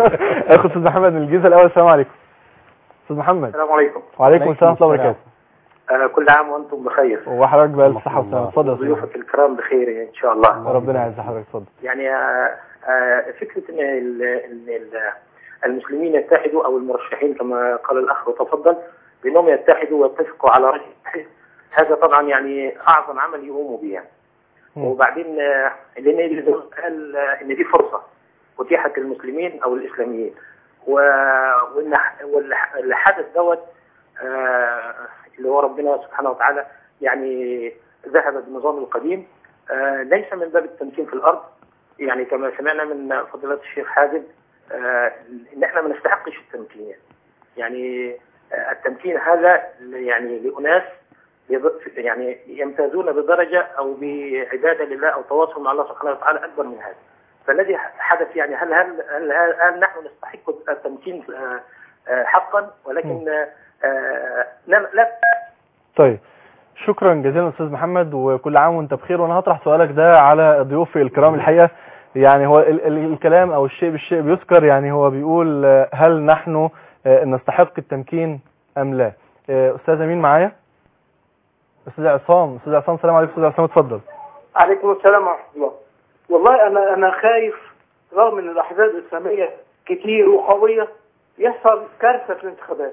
S2: اخد استاذ محمد من الجيزه الاول السلام عليكم استاذ محمد
S5: السلام عليكم
S2: وعليكم السلام ورحمه الله وبركاته
S5: آه كل عام وانتم بخير
S2: وحضرتك بألف
S3: اللهم
S2: صحه
S3: صل
S2: وسلامه
S3: الله.
S2: اتفضل يا أستاذ
S5: وضيوفك الكرام بخير ان شاء الله
S2: محمد. ربنا يعز حضرتك اتفضل
S5: يعني آه آه فكره ان ال- ان ال- المسلمين يتحدوا او المرشحين كما قال الاخ وتفضل بانهم يتحدوا ويتفقوا على رجل واحد هذا طبعا يعني اعظم عمل يقوموا به يعني.
S2: مم.
S5: وبعدين آه، لان اللي قال آه، ان دي فرصه اتيحت للمسلمين او الاسلاميين و- وان واللي حدث دوت آه، اللي هو ربنا سبحانه وتعالى يعني ذهب بالنظام القديم آه، ليس من باب التمكين في الارض يعني كما سمعنا من فضيلة الشيخ حازم آه، ان احنا ما نستحقش التمكين يعني آه، التمكين هذا يعني لاناس يض- يعني يمتازون بدرجه او بعباده لله او تواصل مع الله سبحانه وتعالى اكبر من هذا. فالذي حدث يعني هل هل هل, هل, هل نحن نستحق التمكين آه، آه، حقا ولكن آه، آه، لا لا
S2: طيب شكرا جزيلا استاذ محمد وكل عام وانت بخير وانا هطرح سؤالك ده على ضيوفي الكرام الحقيقه يعني هو ال ال الكلام او الشيء بالشيء بيذكر يعني هو بيقول آه، هل نحن آه، نستحق التمكين ام لا آه، استاذه مين معايا استاذ عصام استاذ عصام السلام عليكم استاذ عصام اتفضل
S6: عليكم السلام ورحمة الله والله أنا أنا خايف رغم إن الأحزاب الإسلامية كتير وقوية يحصل كارثة في الانتخابات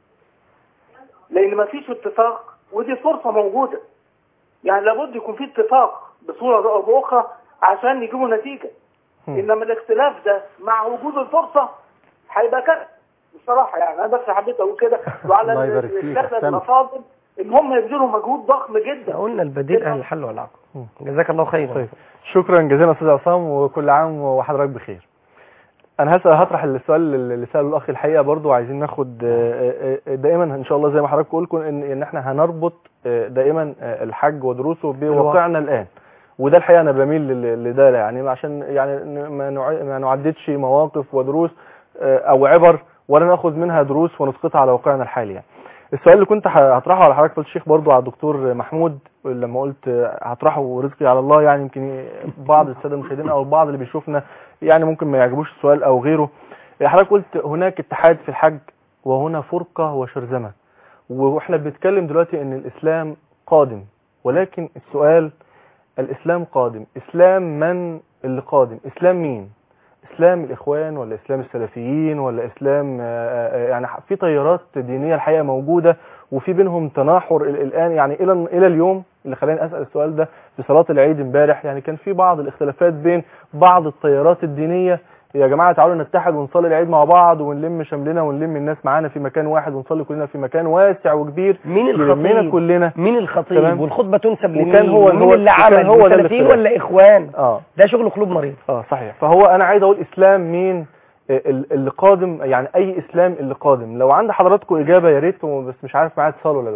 S6: لأن ما فيش اتفاق ودي فرصة موجودة يعني لابد يكون في اتفاق بصورة أو بأخرى عشان يجيبوا نتيجة
S2: هم.
S6: إنما الاختلاف ده مع وجود الفرصة هيبقى كارثة بصراحة يعني أنا بس حبيت أقول كده وعلى
S3: الله يبارك فيك،
S6: السادة
S3: أحسنت.
S6: الأفاضل إن هم يبذلوا مجهود ضخم جدا
S4: قلنا البديل اهل الحل والعقد جزاك الله خيرا
S2: طيب شكرا جزيلا استاذ عصام وكل عام وحضرتك بخير انا هسأل هطرح السؤال اللي سأله الاخ الحقيقه برضو عايزين ناخد آه، آه، دائما ان شاء الله زي ما حضرتك قلت ان ان احنا هنربط آه، دائما آه، الحج ودروسه بواقعنا الان وده الحقيقه انا بميل لل- لده يعني عشان يعني ن- ما نع- ما نعددش مواقف ودروس آه، او عبر ولا ناخذ منها دروس ونسقطها على واقعنا الحالي يعني السؤال اللي كنت ه- هطرحه على حضرتك فضيلة الشيخ برضو على الدكتور محمود لما قلت آه، هطرحه ورزقي على الله يعني يمكن بعض الساده المشاهدين او البعض اللي بيشوفنا يعني ممكن ما يعجبوش السؤال او غيره حضرتك قلت هناك اتحاد في الحج وهنا فرقة وشرذمة واحنا بنتكلم دلوقتي ان الاسلام قادم ولكن السؤال الاسلام قادم اسلام من اللي قادم اسلام مين اسلام الاخوان ولا اسلام السلفيين ولا اسلام آه، آه، يعني في تيارات دينيه الحقيقه موجوده وفي بينهم تناحر ال- الان يعني الى الى اليوم اللي خلاني اسال السؤال ده في صلاه العيد امبارح يعني كان في بعض الاختلافات بين بعض التيارات الدينيه يا جماعه تعالوا نتحد ونصلي العيد مع بعض ونلم شملنا ونلم الناس معانا في مكان واحد ونصلي كلنا في مكان واسع وكبير
S4: مين
S2: يلمنا
S4: الخطيب
S2: كلنا
S4: مين الخطيب
S2: تمام.
S4: والخطبه تنسب لمين
S2: وكان هو-
S4: ومين
S2: هو-
S4: اللي
S2: وكان
S4: عمل
S2: هو ده
S4: سلفيين
S2: الاختلاف.
S4: ولا اخوان
S2: اه
S4: ده شغل قلوب مريض
S2: اه صحيح فهو انا عايز اقول اسلام مين آه، ال- اللي قادم يعني اي اسلام اللي قادم لو عند حضراتكم اجابه يا ريت بس مش عارف معايا اتصال ولا لا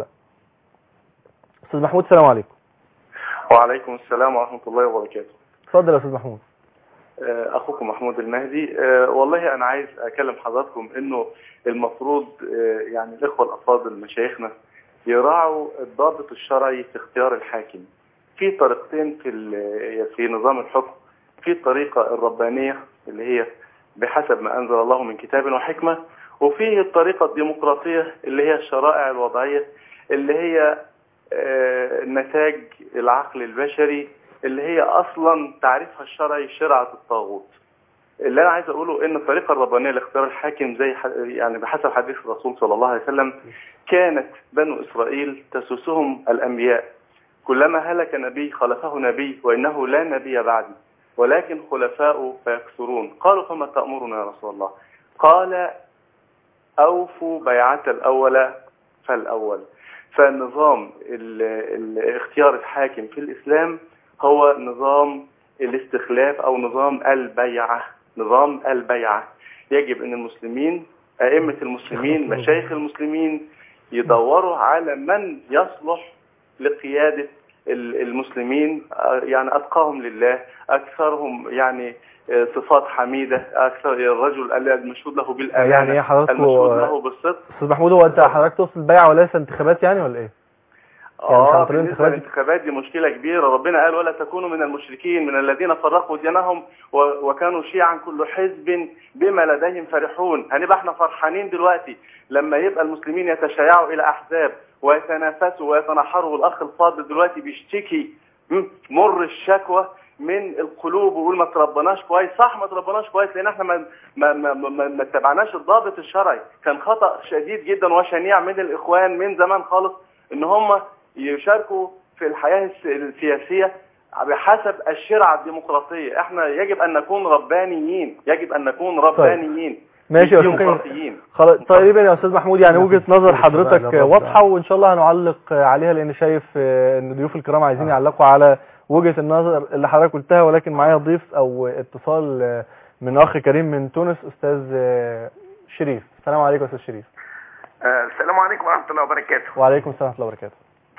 S2: استاذ محمود السلام عليكم
S7: وعليكم السلام ورحمة الله وبركاته
S2: اتفضل يا استاذ محمود
S7: آه، أخوكم محمود المهدي آه، والله أنا عايز أكلم حضراتكم إنه المفروض آه، يعني الإخوة الأفاضل مشايخنا يراعوا الضابط الشرعي في اختيار الحاكم في طريقتين في ال- في نظام الحكم في الطريقة الربانية اللي هي بحسب ما أنزل الله من كتاب وحكمة وفي الطريقة الديمقراطية اللي هي الشرائع الوضعية اللي هي آه، نتاج العقل البشري اللي هي اصلا تعريفها الشرعي شرعه الطاغوت. اللي انا عايز اقوله ان الطريقه الربانيه لاختيار الحاكم زي ح- يعني بحسب حديث الرسول صلى الله عليه وسلم كانت بنو اسرائيل تسوسهم الانبياء كلما هلك نبي خلفه نبي وانه لا نبي بعدي ولكن خلفاء فيكثرون قالوا فما تامرنا يا رسول الله قال اوفوا بيعه الاول فالاول فالنظام ال- ال- اختيار الحاكم في الإسلام هو نظام الاستخلاف أو نظام البيعة نظام البيعة يجب أن المسلمين أئمة المسلمين مشايخ المسلمين يدوروا على من يصلح لقيادة ال- المسلمين آه، يعني أتقاهم لله أكثرهم يعني آه، صفات حميدة أكثر الرجل المشهود له بالأمانة
S2: يعني ايه حضراتكم
S7: المشهود
S2: آه،
S7: له بالصدق
S2: استاذ محمود هو انت حضرتك تقصد بيع وليس انتخابات يعني ولا ايه يعني مش عن
S7: اه
S2: طريق
S7: بالنسبه
S2: الانتخابات؟
S7: للانتخابات دي مشكله كبيره ربنا قال ولا تكونوا من المشركين من الذين فرقوا دينهم و- وكانوا شيعا كل حزب بما لديهم فرحون هنبقى احنا فرحانين دلوقتي لما يبقى المسلمين يتشيعوا الى احزاب ويتنافسوا ويتنحروا والاخ الفاضل دلوقتي بيشتكي م- مر الشكوى من القلوب ويقول ما تربناش كويس صح ما تربناش كويس لان احنا ما ما ما, ما, ما اتبعناش الضابط الشرعي كان خطا شديد جدا وشنيع من الاخوان من زمان خالص ان هم يشاركوا في الحياه الس- السياسيه بحسب الشرع الديمقراطية احنا يجب ان نكون ربانيين يجب ان نكون ربانيين
S2: ماشي يا
S7: مش
S2: استاذ
S7: ديمقراطيين
S2: خلاص تقريبا يا استاذ محمود يعني وجهه نظر
S3: ماشي
S2: حضرتك
S3: بقى، الرد
S2: واضحه
S3: بقى.
S2: وان شاء الله هنعلق عليها لان شايف آه، ان ضيوف الكرام عايزين يعلقوا على وجهه النظر اللي حضرتك قلتها ولكن معايا ضيف او اتصال آه، من اخ كريم من تونس استاذ آه، شريف السلام عليكم يا استاذ شريف
S8: آه، السلام عليكم ورحمة الله وبركاته
S2: وعليكم السلام ورحمه الله وبركاته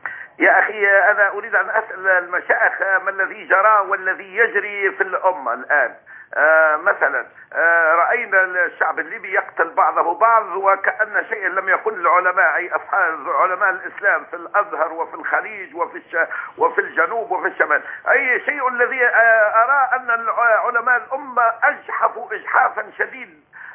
S8: يا أخي آه، أنا أريد أن أسأل المشايخ آه، ما الذي جرى والذي يجري في الأمة الآن آه، مثلا آه، رأينا الشعب الليبي يقتل بعضه بعض وكأن شيء لم يكن العلماء أي أصحاب علماء الإسلام في الأزهر وفي الخليج وفي الش... وفي الجنوب وفي الشمال أي شيء الذي آه، أرى أن الع- علماء الأمة أجحفوا إجحافا شديد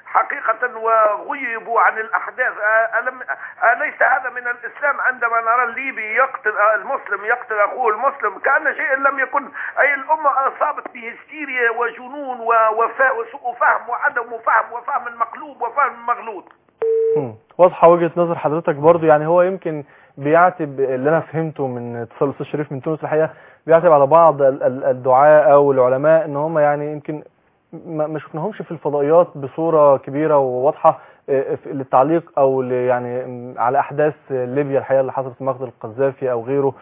S8: حقيقة وغيبوا عن الأحداث آه، ألم أليس هذا من الإسلام عندما نرى الليبي يقتل آه، المسلم يقتل أخوه المسلم كأن شيء لم يكن أي الأمة أصابت بهستيريا وجنون ووفاء وسوء فهم وعدم فهم وفهم مقلوب وفهم مغلوط
S2: مم. واضحه وجهه نظر حضرتك برضو يعني هو يمكن بيعتب اللي انا فهمته من اتصال الاستاذ شريف من تونس الحقيقه بيعتب على بعض ال- ال- الدعاء او العلماء ان هم يعني يمكن ما ما شفناهمش في الفضائيات بصوره كبيره وواضحه آه، في- للتعليق او ل- يعني م، على احداث ليبيا الحقيقه اللي حصلت في مقتل القذافي او غيره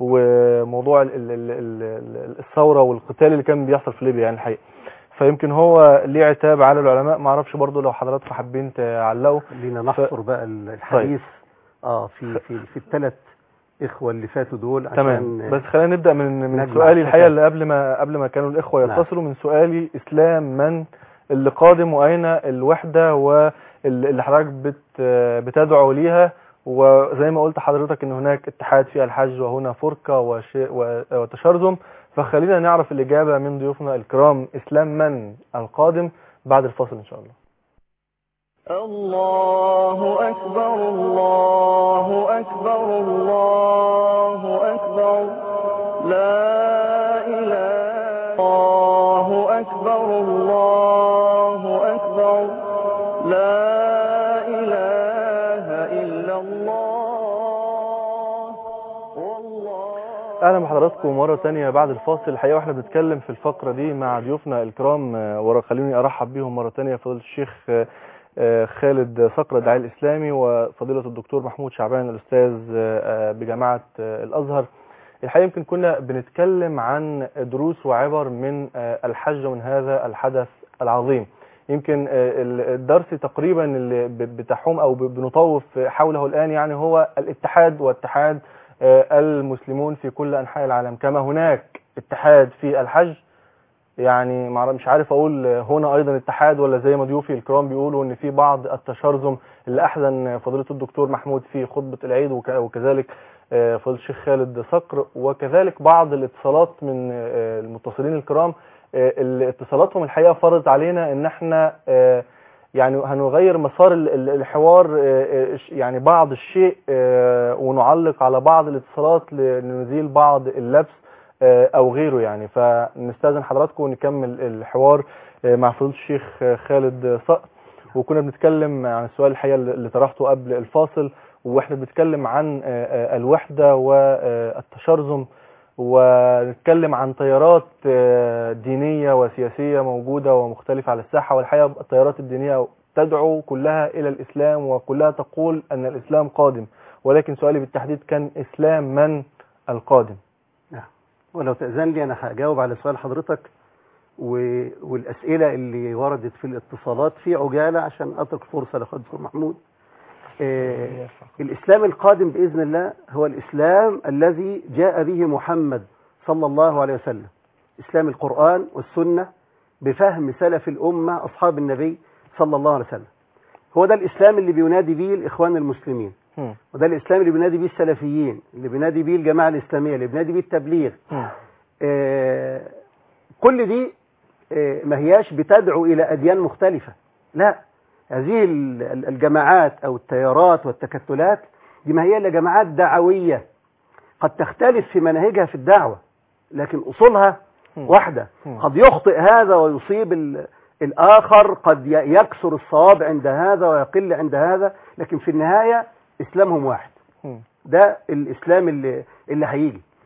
S2: وموضوع ال- ال- ال- ال- الثوره والقتال اللي كان بيحصل في ليبيا يعني الحقيقه فيمكن هو ليه عتاب على العلماء ما اعرفش برضو لو حضراتكم حابين تعلقوا
S3: خلينا نحصر بقى الحديث اه في في في الثلاث اخوه اللي فاتوا دول عشان
S2: تمام بس خلينا نبدا من من
S3: نجمع
S2: سؤالي الحقيقه
S3: الحكاية.
S2: اللي قبل ما قبل ما كانوا الاخوه
S3: نعم.
S2: يتصلوا من سؤالي اسلام من اللي قادم واين الوحده واللي حضرتك بت بتدعو ليها وزي ما قلت حضرتك ان هناك اتحاد في الحج وهنا فرقه وشيء وتشرذم فخلينا نعرف الاجابه من ضيوفنا الكرام اسلام من القادم بعد الفاصل ان شاء الله
S1: الله أكبر الله أكبر الله أكبر لا إله الله أكبر الله أكبر لا إله إلا الله والله
S2: اهلا بحضراتكم مره ثانيه بعد الفاصل الحقيقه واحنا بنتكلم في الفقره دي مع ضيوفنا الكرام آه، ورا خلوني ارحب بيهم مره ثانيه فضيله الشيخ آه، آه، خالد صقر الداعي الاسلامي وفضيله الدكتور محمود شعبان الاستاذ آه، آه، بجامعه آه، الازهر الحقيقه يمكن كنا بنتكلم عن دروس وعبر من آه، الحج ومن هذا الحدث العظيم يمكن آه، ال- الدرس تقريبا اللي ب- بتحوم او ب- بنطوف حوله الان يعني هو الاتحاد واتحاد آه، المسلمون في كل انحاء العالم كما هناك اتحاد في الحج يعني مع- مش عارف اقول آه، هنا ايضا اتحاد ولا زي ما ضيوفي الكرام بيقولوا ان في بعض التشرذم اللي احزن فضيله الدكتور محمود في خطبه العيد وك- وكذلك آه، فضيله الشيخ خالد صقر وكذلك بعض الاتصالات من آه، المتصلين الكرام آه، اللي اتصالاتهم الحقيقه فرضت علينا ان احنا آه، يعني هنغير مسار ال- ال- الحوار آه، آه، ش- يعني بعض الشيء آه، ونعلق على بعض الاتصالات لنزيل بعض اللبس آه، او غيره يعني فنستاذن حضراتكم ونكمل الحوار آه، مع فضيله الشيخ آه، خالد صقر وكنا بنتكلم عن السؤال الحقيقه اللي اللي طرحته قبل الفاصل واحنا بنتكلم عن آه، آه، الوحده والتشرذم ونتكلم عن تيارات آه، دينيه وسياسيه موجوده ومختلفه على الساحه والحقيقه التيارات الدينيه تدعو كلها الى الاسلام وكلها تقول ان الاسلام قادم ولكن سؤالي بالتحديد كان اسلام من القادم
S3: ولو تأذن لي أنا هجاوب على سؤال حضرتك و... والأسئلة اللي وردت في الاتصالات في عجالة عشان أترك فرصة لأخوة الدكتور محمود آه الإسلام القادم بإذن الله هو الإسلام الذي جاء به محمد صلى الله عليه وسلم إسلام القرآن والسنة بفهم سلف الأمة أصحاب النبي صلى الله عليه وسلم هو ده الإسلام اللي بينادي به الإخوان المسلمين
S2: هم.
S3: وده الإسلام اللي بينادي به السلفيين اللي بينادي به الجماعة الإسلامية اللي بينادي به التبليغ
S2: هم.
S3: آه، كل دي آه، ما هياش بتدعو إلى أديان مختلفة لا هذه ال- ال- الجماعات أو التيارات والتكتلات دي ما هي إلا جماعات دعوية قد تختلف في مناهجها في الدعوة لكن أصولها
S2: هم.
S3: واحدة
S2: هم.
S3: قد يخطئ هذا ويصيب ال- الآخر قد ي- يكسر الصواب عند هذا ويقل عند هذا لكن في النهاية إسلامهم واحد
S2: هم.
S3: ده الإسلام اللي, اللي هيجي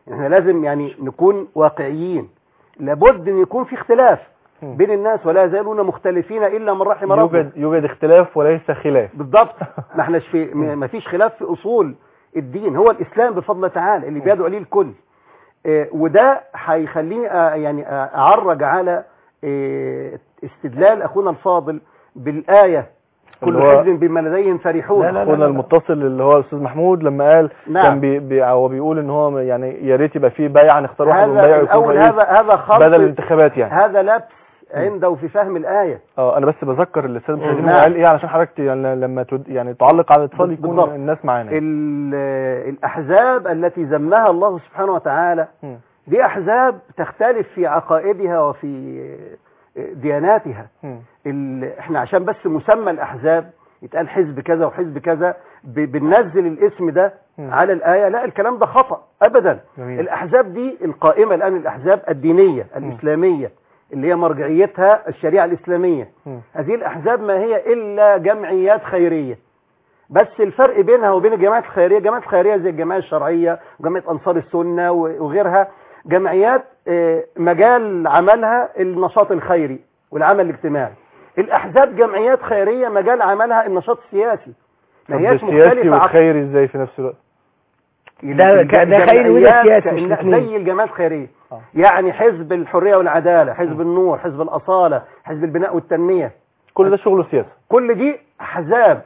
S3: احنا لازم يعني نكون واقعيين لابد ان يكون في اختلاف
S2: مم.
S3: بين الناس ولا يزالون مختلفين الا من رحم ربنا
S2: يوجد يوجد اختلاف وليس خلاف
S3: بالضبط ما احناش في م- ما فيش خلاف في اصول الدين هو الاسلام بفضل الله تعالى اللي بيدعو ليه الكل آه، وده هيخليني آه، يعني آه، اعرج على آه، استدلال اخونا الفاضل بالايه كل
S2: اللي هو-
S3: حزب بما لديهم فرحون
S4: لا، لا،
S2: اخونا المتصل اللي هو الاستاذ محمود لما قال
S3: نعم.
S2: كان بي بي هو بيقول ان هو يعني يا ريت يبقى فيه بيعه نختار واحد ونبيعه
S3: هذا
S2: يكون
S3: الاول
S2: رئيس
S3: هذا هذا خلط
S2: بدل الانتخابات يعني
S3: هذا لبس عنده في فهم الايه
S2: اه انا بس بذكر الاستاذ المشاهدين هو
S3: نعم.
S2: قال ايه علشان حضرتك يعني لما تد يعني تعلق على الاطفال يكون
S3: بالضبط.
S2: الناس معانا
S3: ال- الاحزاب التي ذمها الله سبحانه وتعالى
S2: مم.
S3: دي احزاب تختلف في عقائدها وفي دياناتها
S2: مم.
S3: ال... احنا عشان بس مسمى الاحزاب يتقال حزب كذا وحزب كذا ب... بننزل الاسم ده
S2: مم.
S3: على الايه لا الكلام ده خطا ابدا
S2: جميل.
S3: الاحزاب دي القائمه الان الاحزاب الدينيه الاسلاميه اللي هي مرجعيتها الشريعه الاسلاميه
S2: مم.
S3: هذه الاحزاب ما هي الا جمعيات خيريه بس الفرق بينها وبين الجماعات الخيريه الجماعات الخيريه زي الجماعه الشرعيه وجمعيه انصار السنه و- وغيرها جمعيات آه، مجال عملها النشاط الخيري والعمل الاجتماعي الاحزاب جمعيات خيريه مجال عملها النشاط السياسي ما
S2: طب
S3: هياش
S2: السياسي
S3: مختلفه عن-
S2: والخيري ازاي في نفس الوقت
S4: ده-
S3: الج-
S4: ده خيري وده
S3: الجمعيات
S4: سياسي مش
S3: كأن-
S4: الاتنين.
S3: زي الجماعات الخيريه
S2: آه.
S3: يعني حزب الحريه والعداله حزب النور حزب الاصاله حزب البناء والتنميه
S2: كل ده شغله سياسي
S3: كل دي احزاب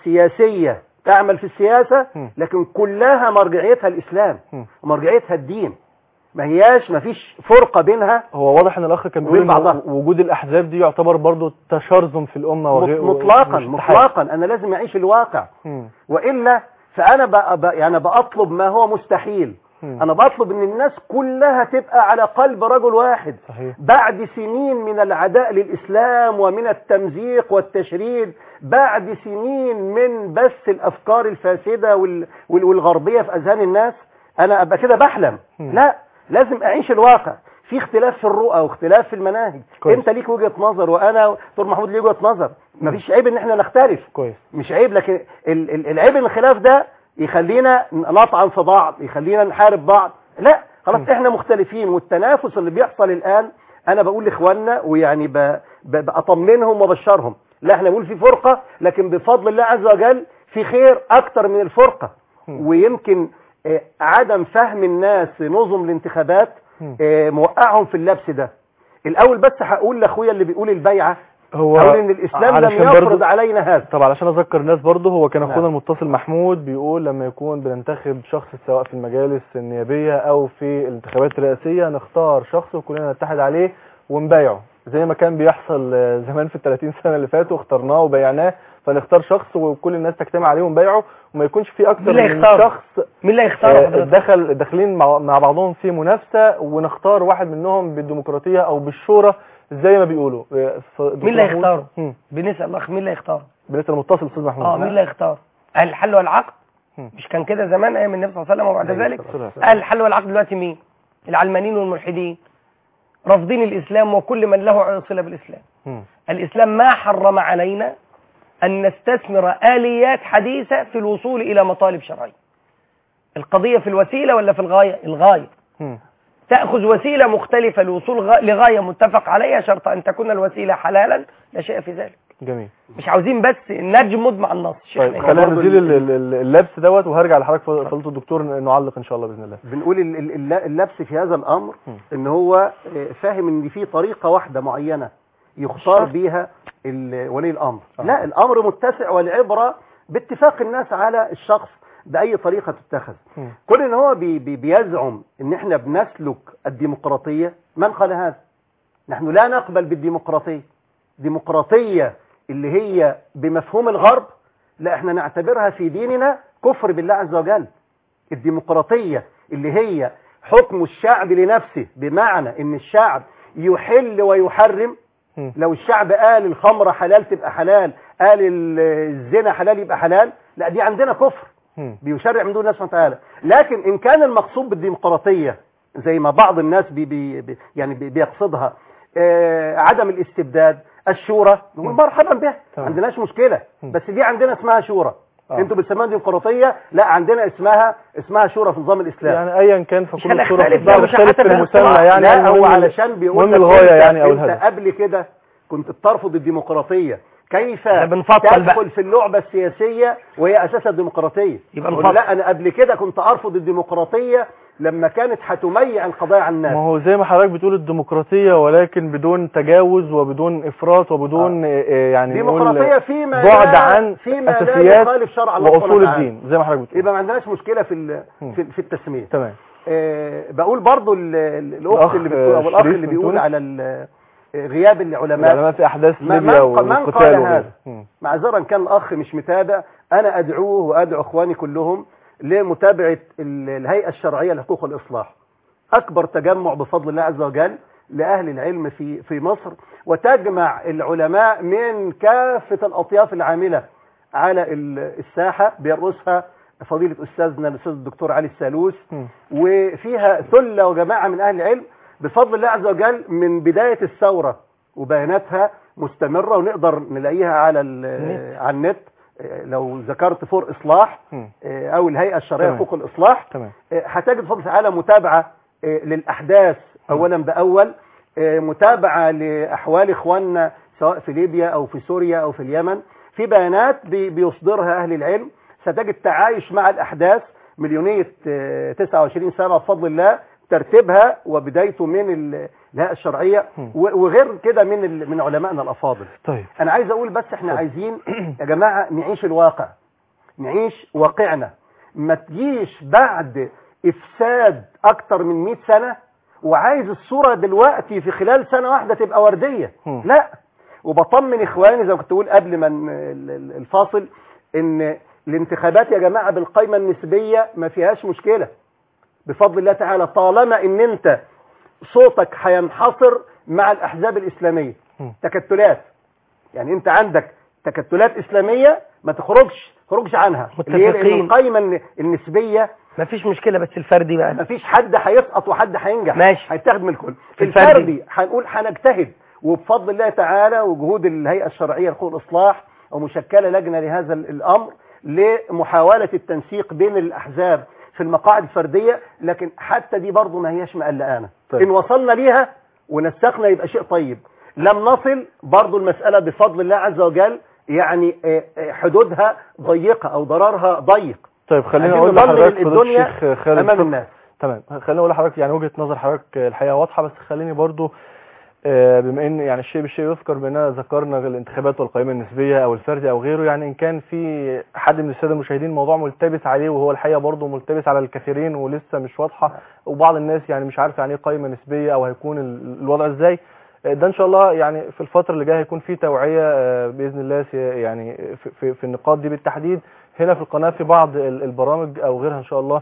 S3: سياسيه تعمل في السياسه
S2: م.
S3: لكن كلها مرجعيتها الاسلام
S2: م.
S3: ومرجعيتها الدين ما هياش ما فيش فرقه بينها
S2: هو واضح ان الاخ كان بيقول
S3: وبين
S2: ان
S3: بعضها.
S2: وجود الاحزاب دي يعتبر برضو تشرذم في الامه وغير
S3: مطلقا
S2: مش اتحاد.
S3: مطلقا انا لازم اعيش الواقع
S2: مم.
S3: والا فانا بقى بقى يعني بطلب ما هو مستحيل
S2: مم.
S3: انا بطلب ان الناس كلها تبقى على قلب رجل واحد
S2: صحيح
S3: بعد سنين من العداء للإسلام ومن التمزيق والتشريد بعد سنين من بث الأفكار الفاسدة وال- وال- والغربية في أذهان الناس أنا أبقى كده بحلم
S2: مم.
S3: لا لازم أعيش الواقع في اختلاف في الرؤى واختلاف في المناهج
S2: كويس.
S3: انت ليك وجهة نظر وانا دكتور محمود ليه وجهة نظر مفيش عيب ان احنا نختلف
S2: كويس
S3: مش عيب لكن ال- ال- العيب ان الخلاف ده يخلينا نطعن في بعض يخلينا نحارب بعض لا خلاص
S2: م.
S3: احنا مختلفين والتنافس اللي بيحصل الان انا بقول لاخواننا ويعني ب- ب- بأطمنهم وبشرهم لا احنا بنقول في فرقة لكن بفضل الله عز وجل في خير اكتر من الفرقة
S2: م.
S3: ويمكن آه، عدم فهم الناس نظم الانتخابات
S2: م.
S3: آه، موقعهم في اللبس ده الاول بس هقول لاخويا اللي بيقول البيعة
S2: هو
S3: اقول ان الاسلام لم
S2: علشان
S3: يفرض
S2: برضو-
S3: علينا هذا
S2: طب علشان اذكر الناس برضه هو كان
S3: نعم.
S2: اخونا المتصل محمود بيقول لما يكون بننتخب شخص سواء في المجالس النيابيه او في الانتخابات الرئاسيه نختار شخص وكلنا نتحد عليه ونبايعه زي ما كان بيحصل آه، زمان في ال 30 سنه اللي فاتوا اخترناه وبيعناه فنختار شخص وكل الناس تجتمع عليه ونبايعه وما يكونش في اكتر
S4: مين اللي
S2: من
S4: يختاره؟
S2: شخص
S4: مين اللي هيختار
S2: آه،
S4: حضرتك؟
S2: دخل داخلين مع مع بعضهم في منافسه ونختار واحد منهم بالديمقراطيه او بالشورى زي ما بيقولوا آه، ف- دكتور
S4: مين اللي
S2: محمود-
S4: هيختاره؟
S2: مم.
S4: بنسأل الاخ مين اللي هيختار؟
S2: بالنسبه للمتصل استاذ محمود
S4: اه مين اللي هيختار؟ اهل الحل والعقد
S2: مم.
S4: مش كان كده زمان ايام النبي صلى الله عليه وسلم وبعد
S3: عليه
S4: ذلك
S3: الصلاة
S2: والسلام.
S4: اهل الحل والعقد دلوقتي مين؟ العلمانيين والملحدين رافضين الاسلام وكل من له صله بالاسلام
S2: مم.
S4: الاسلام ما حرم علينا ان نستثمر اليات حديثه في الوصول الى مطالب شرعيه القضيه في الوسيله ولا في الغايه الغايه
S2: مم.
S4: تأخذ وسيلة مختلفة للوصول غ- لغاية متفق عليها شرط أن تكون الوسيلة حلالا لا شيء في ذلك
S2: جميل
S4: مش عاوزين بس نجمد مع النص
S2: طيب
S4: شيخنا
S2: خلينا
S3: برضو
S2: نزيل
S3: ال-
S2: ال- ال- اللبس دوت وهرجع لحضرتك فضيله الدكتور نعلق ان شاء الله باذن الله
S3: بنقول ال- ال- الل- اللبس في هذا الامر
S2: م.
S3: ان هو آه، فاهم ان في طريقه واحده معينه يختار
S4: الشرط.
S3: بيها ال- ولي الامر
S2: آه.
S3: لا الامر متسع والعبره باتفاق الناس على الشخص باي طريقه تتخذ
S2: مم.
S3: كون ان هو بي بي بيزعم ان احنا بنسلك الديمقراطيه من قال هذا نحن لا نقبل بالديمقراطيه ديمقراطيه اللي هي بمفهوم الغرب لا احنا نعتبرها في ديننا كفر بالله عز وجل الديمقراطية اللي هي حكم الشعب لنفسه بمعنى ان الشعب يحل ويحرم
S2: مم.
S3: لو الشعب قال الخمرة حلال تبقى حلال قال ال- الزنا حلال يبقى حلال لا دي عندنا كفر
S2: مم.
S3: بيشرع من دون الله سبحانه وتعالى لكن ان كان المقصود بالديمقراطية زي ما بعض الناس بي بي بي يعني بي بيقصدها آه عدم الاستبداد الشورى نقول مرحبا بها ما
S2: تمام.
S3: عندناش مشكلة
S2: مم.
S3: بس دي عندنا اسمها شورى
S2: آه.
S3: انتوا بتسموها ديمقراطيه لا عندنا اسمها اسمها شورى في نظام الاسلام
S2: يعني ايا كان فكل
S4: هنختلف
S2: الصورة
S4: لو
S2: بتبقى
S4: مش
S2: مختلف في
S4: هتبقى
S2: المسمى
S4: اختلاف.
S2: يعني
S3: لا هو
S2: المهم-
S3: علشان بيقول
S2: المهم
S3: لك
S2: الغاية
S3: انت-
S2: يعني او
S3: انت
S2: الهدف
S3: قبل كده كنت بترفض الديمقراطيه كيف
S4: احنا بنفصل
S3: تدخل
S4: بقى.
S3: في اللعبه السياسيه وهي اساسا ديمقراطيه
S4: يبقى
S3: قل
S4: نفصل.
S3: لا انا قبل كده كنت ارفض الديمقراطيه لما كانت هتميع القضايا عن
S2: ما
S3: الناس
S2: هو زي ما حضرتك بتقول الديمقراطية ولكن بدون تجاوز وبدون إفراط وبدون آه. يعني نقول
S3: ديمقراطيه فيما
S2: بعد
S3: لا
S2: عن
S3: فيما لا
S2: أساسيات
S3: يخالف شرع الله سبحانه
S2: وأصول
S3: وتعالى.
S2: الدين زي ما حضرتك بتقول
S3: يبقى ما عندناش مشكله في ال-
S2: مم.
S3: في, في التسميه
S2: تمام
S3: آه، بقول برضو ال- ال-
S2: الأخ،
S3: الاخت اللي بتقول او
S2: آه،
S3: الاخ
S2: شريف
S3: اللي
S2: من
S3: بيقول
S2: تونس.
S3: على ال- آه، غياب العلماء
S2: العلماء في أحداث
S3: ما-
S2: ليبيا
S3: من ق- من
S2: والقتال
S3: قال
S2: وغيره.
S3: هذا؟
S2: مم.
S3: معذرا كان الاخ مش متابع انا ادعوه وادعو اخواني كلهم لمتابعه ال- الهيئه الشرعيه لحقوق الاصلاح اكبر تجمع بفضل الله عز وجل لاهل العلم في في مصر وتجمع العلماء من كافه الاطياف العامله على ال- الساحه بيرأسها فضيله استاذنا الاستاذ الدكتور علي السالوس
S2: مم.
S3: وفيها ثله وجماعه من اهل العلم بفضل الله عز وجل من بدايه الثوره وبياناتها مستمره ونقدر نلاقيها على ال-
S4: النت.
S3: على النت آه، لو ذكرت فور اصلاح
S2: مم.
S3: آه، او الهيئه الشرعيه
S2: تمام.
S3: لحقوق الاصلاح
S2: تمام
S3: آه، هتجد بفضل الله تعالى متابعه آه، للاحداث اولا باول آه، متابعه لاحوال اخواننا سواء في ليبيا او في سوريا او في اليمن في بيانات بي- بيصدرها اهل العلم ستجد تعايش مع الاحداث مليونيه آه، 29 سنه بفضل الله ترتيبها وبدايته من ال- الهيئه الشرعيه
S2: مم.
S3: و- وغير كده من ال- من علمائنا الافاضل
S2: طيب
S3: انا عايز اقول بس احنا عايزين يا جماعه نعيش الواقع نعيش واقعنا ما تجيش بعد افساد اكتر من 100 سنه وعايز الصوره دلوقتي في خلال سنه واحده تبقى ورديه
S2: مم.
S3: لا وبطمن اخواني زي ما كنت بقول قبل ما ن- ال- ال- الفاصل ان الانتخابات يا جماعه بالقائمه النسبيه ما فيهاش مشكله بفضل الله تعالى طالما ان انت صوتك هينحصر مع الاحزاب الاسلاميه
S2: مم.
S3: تكتلات يعني انت عندك تكتلات اسلاميه ما تخرجش تخرجش عنها اللي هي لأن
S4: متفقين.
S3: القائمه الن- النسبيه
S4: مفيش مشكلة بس الفردي
S3: ما
S4: بقى
S3: فيش حد هيسقط وحد هينجح
S4: ماشي.
S3: هيتاخد من الكل
S4: في
S3: الفردي
S4: الفردي.
S3: هنقول هنجتهد وبفضل الله تعالى وجهود الهيئه الشرعيه لحقوق الاصلاح ومشكله لجنه لهذا ال- الامر لمحاوله التنسيق بين الاحزاب في المقاعد الفرديه لكن حتى دي برضه ما هياش مقلقانا
S2: طيب.
S3: ان وصلنا ليها ونسقنا يبقى شيء طيب لم نصل برضه المساله بفضل الله عز وجل يعني آه، آه، حدودها ضيقه او ضررها ضيق
S2: طيب خلينا
S3: عايزين
S2: اقول
S3: نضمن
S2: لحضرتك فضيلة
S3: الدنيا
S2: الشيخ خالد
S3: امام
S2: صبحي.
S3: الناس
S2: تمام خليني اقول لحضرتك يعني وجهه نظر حضرتك الحقيقه واضحه بس خليني برضو آه، بما ان يعني الشيء بالشيء يذكر باننا ذكرنا الانتخابات والقائمه النسبيه او الفردي او غيره يعني ان كان في حد من الساده المشاهدين موضوع ملتبس عليه وهو الحقيقه برضو ملتبس على الكثيرين ولسه مش واضحه وبعض الناس يعني مش عارف يعني ايه قائمه نسبيه او هيكون ال- الوضع ازاي آه، ده ان شاء الله يعني في الفتره اللي جايه هيكون في توعيه آه، باذن الله سي- يعني في, في, في النقاط دي بالتحديد هنا في القناه في بعض ال- البرامج او غيرها ان شاء الله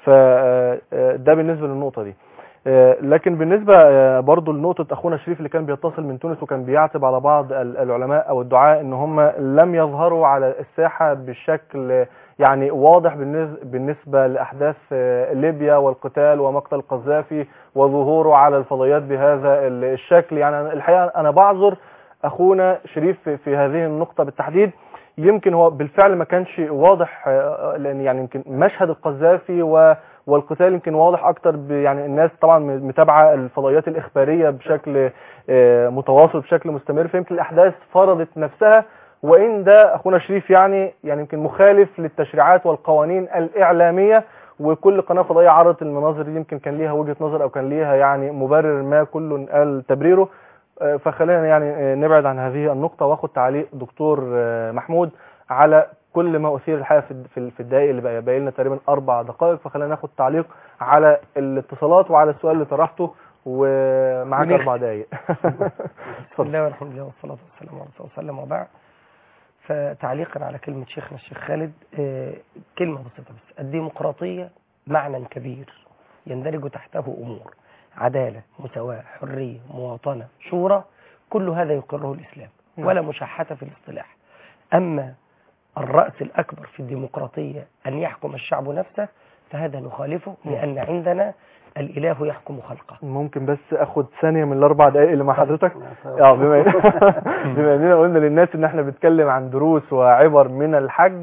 S2: فده بالنسبه للنقطه دي آه، لكن بالنسبة آه، برضو لنقطة أخونا شريف اللي كان بيتصل من تونس وكان بيعتب على بعض ال- العلماء أو الدعاء إن هم لم يظهروا على الساحة بشكل آه، يعني واضح بالنس- بالنسبة لأحداث آه، ليبيا والقتال ومقتل قذافي وظهوره على الفضائيات بهذا ال- الشكل يعني أنا- الحقيقة أنا بعذر أخونا شريف في- في هذه النقطة بالتحديد يمكن هو بالفعل ما كانش واضح آه، لأن يعني يمكن مشهد القذافي و والقتال يمكن واضح اكتر ب- يعني الناس طبعا م- متابعه الفضائيات الاخباريه بشكل آه، متواصل بشكل مستمر فيمكن الاحداث فرضت نفسها وان ده اخونا شريف يعني يعني يمكن مخالف للتشريعات والقوانين الاعلاميه وكل قناه فضائيه عرضت المناظر دي يمكن كان ليها وجهه نظر او كان ليها يعني مبرر ما كل قال تبريره آه، فخلينا يعني آه، نبعد عن هذه النقطه واخد تعليق دكتور آه، محمود على كل ما اثير الحقيقه في في- في الدقائق اللي بقى باقي لنا تقريبا اربع دقائق فخلينا ناخد تعليق على الاتصالات وعلى السؤال اللي طرحته ومعاك
S4: ونختم.
S2: اربع دقائق
S4: بسم
S2: اتفضل
S4: الله والحمد لله والصلاة والسلام على رسول الله صلى الله عليه وسلم وبعد فتعليقا على كلمة شيخنا الشيخ خالد آه، كلمة بسيطة بس الديمقراطية معنى كبير يندرج تحته أمور عدالة مساواة حرية مواطنة شورى كل هذا يقره الإسلام
S2: نعم.
S4: ولا مشاحة في الاصطلاح أما الرأس الأكبر في الديمقراطية أن يحكم الشعب نفسه فهذا نخالفه لأن عندنا الإله يحكم خلقه
S2: ممكن بس اخد ثانيه من الاربع دقائق اللي مع حضرتك اه بما بما اننا قلنا للناس ان احنا بنتكلم عن دروس وعبر من الحج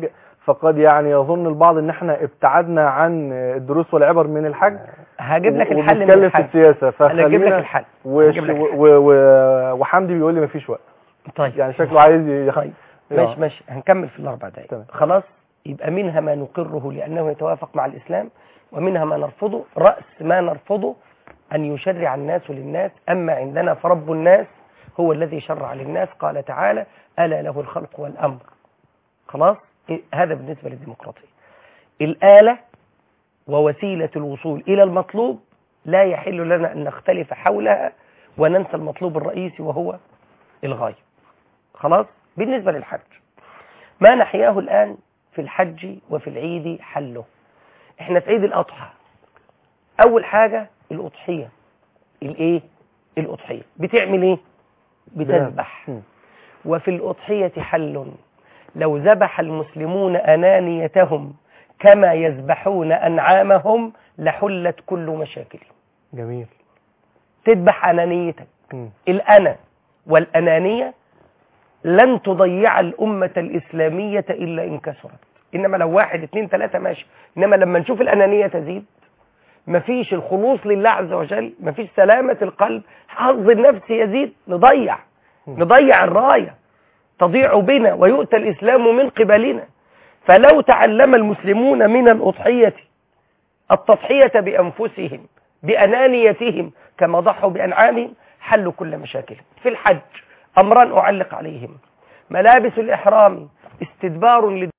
S2: فقد يعني يظن البعض ان احنا ابتعدنا عن الدروس والعبر من الحج
S4: هجيب لك الحل من
S2: وبنتكلم في
S4: الحل
S2: السياسه
S4: انا اجيب لك
S2: فخلينا
S4: الحل
S2: وش
S4: هجيب لك الحل.
S2: و و وحمدي بيقول لي مفيش وقت
S4: طيب
S2: يعني شكله عايز يخ...
S4: طيب ماشي ماشي هنكمل في الاربع دقائق
S2: تمام.
S4: خلاص يبقى منها ما نقره لانه يتوافق مع الاسلام ومنها ما نرفضه راس ما نرفضه ان يشرع الناس للناس اما عندنا فرب الناس هو الذي شرع للناس قال تعالى الا له الخلق والامر خلاص إيه، هذا بالنسبه للديمقراطيه الاله ووسيله الوصول الى المطلوب لا يحل لنا ان نختلف حولها وننسى المطلوب الرئيسي وهو الغايه خلاص بالنسبة للحج ما نحياه الآن في الحج وفي العيد حله احنا في عيد الأضحى أول حاجة الأضحية الإيه الأضحية بتعمل إيه بتذبح
S2: مم.
S4: وفي الأضحية حل لو ذبح المسلمون أنانيتهم كما يذبحون أنعامهم لحلت كل مشاكل
S2: جميل
S4: تذبح أنانيتك
S2: مم.
S4: الأنا والأنانية لن تضيع الأمة الإسلامية إلا إن كثرت إنما لو واحد اتنين تلاتة ماشي إنما لما نشوف الأنانية تزيد مفيش الخلوص لله عز وجل مفيش سلامة القلب حظ النفس يزيد نضيع نضيع الراية تضيع بنا ويؤتى الإسلام من قبلنا فلو تعلم المسلمون من الأضحية التضحية بأنفسهم بأنانيتهم كما ضحوا بأنعامهم حلوا كل مشاكل في الحج أمران أعلق عليهم ملابس الإحرام استدبار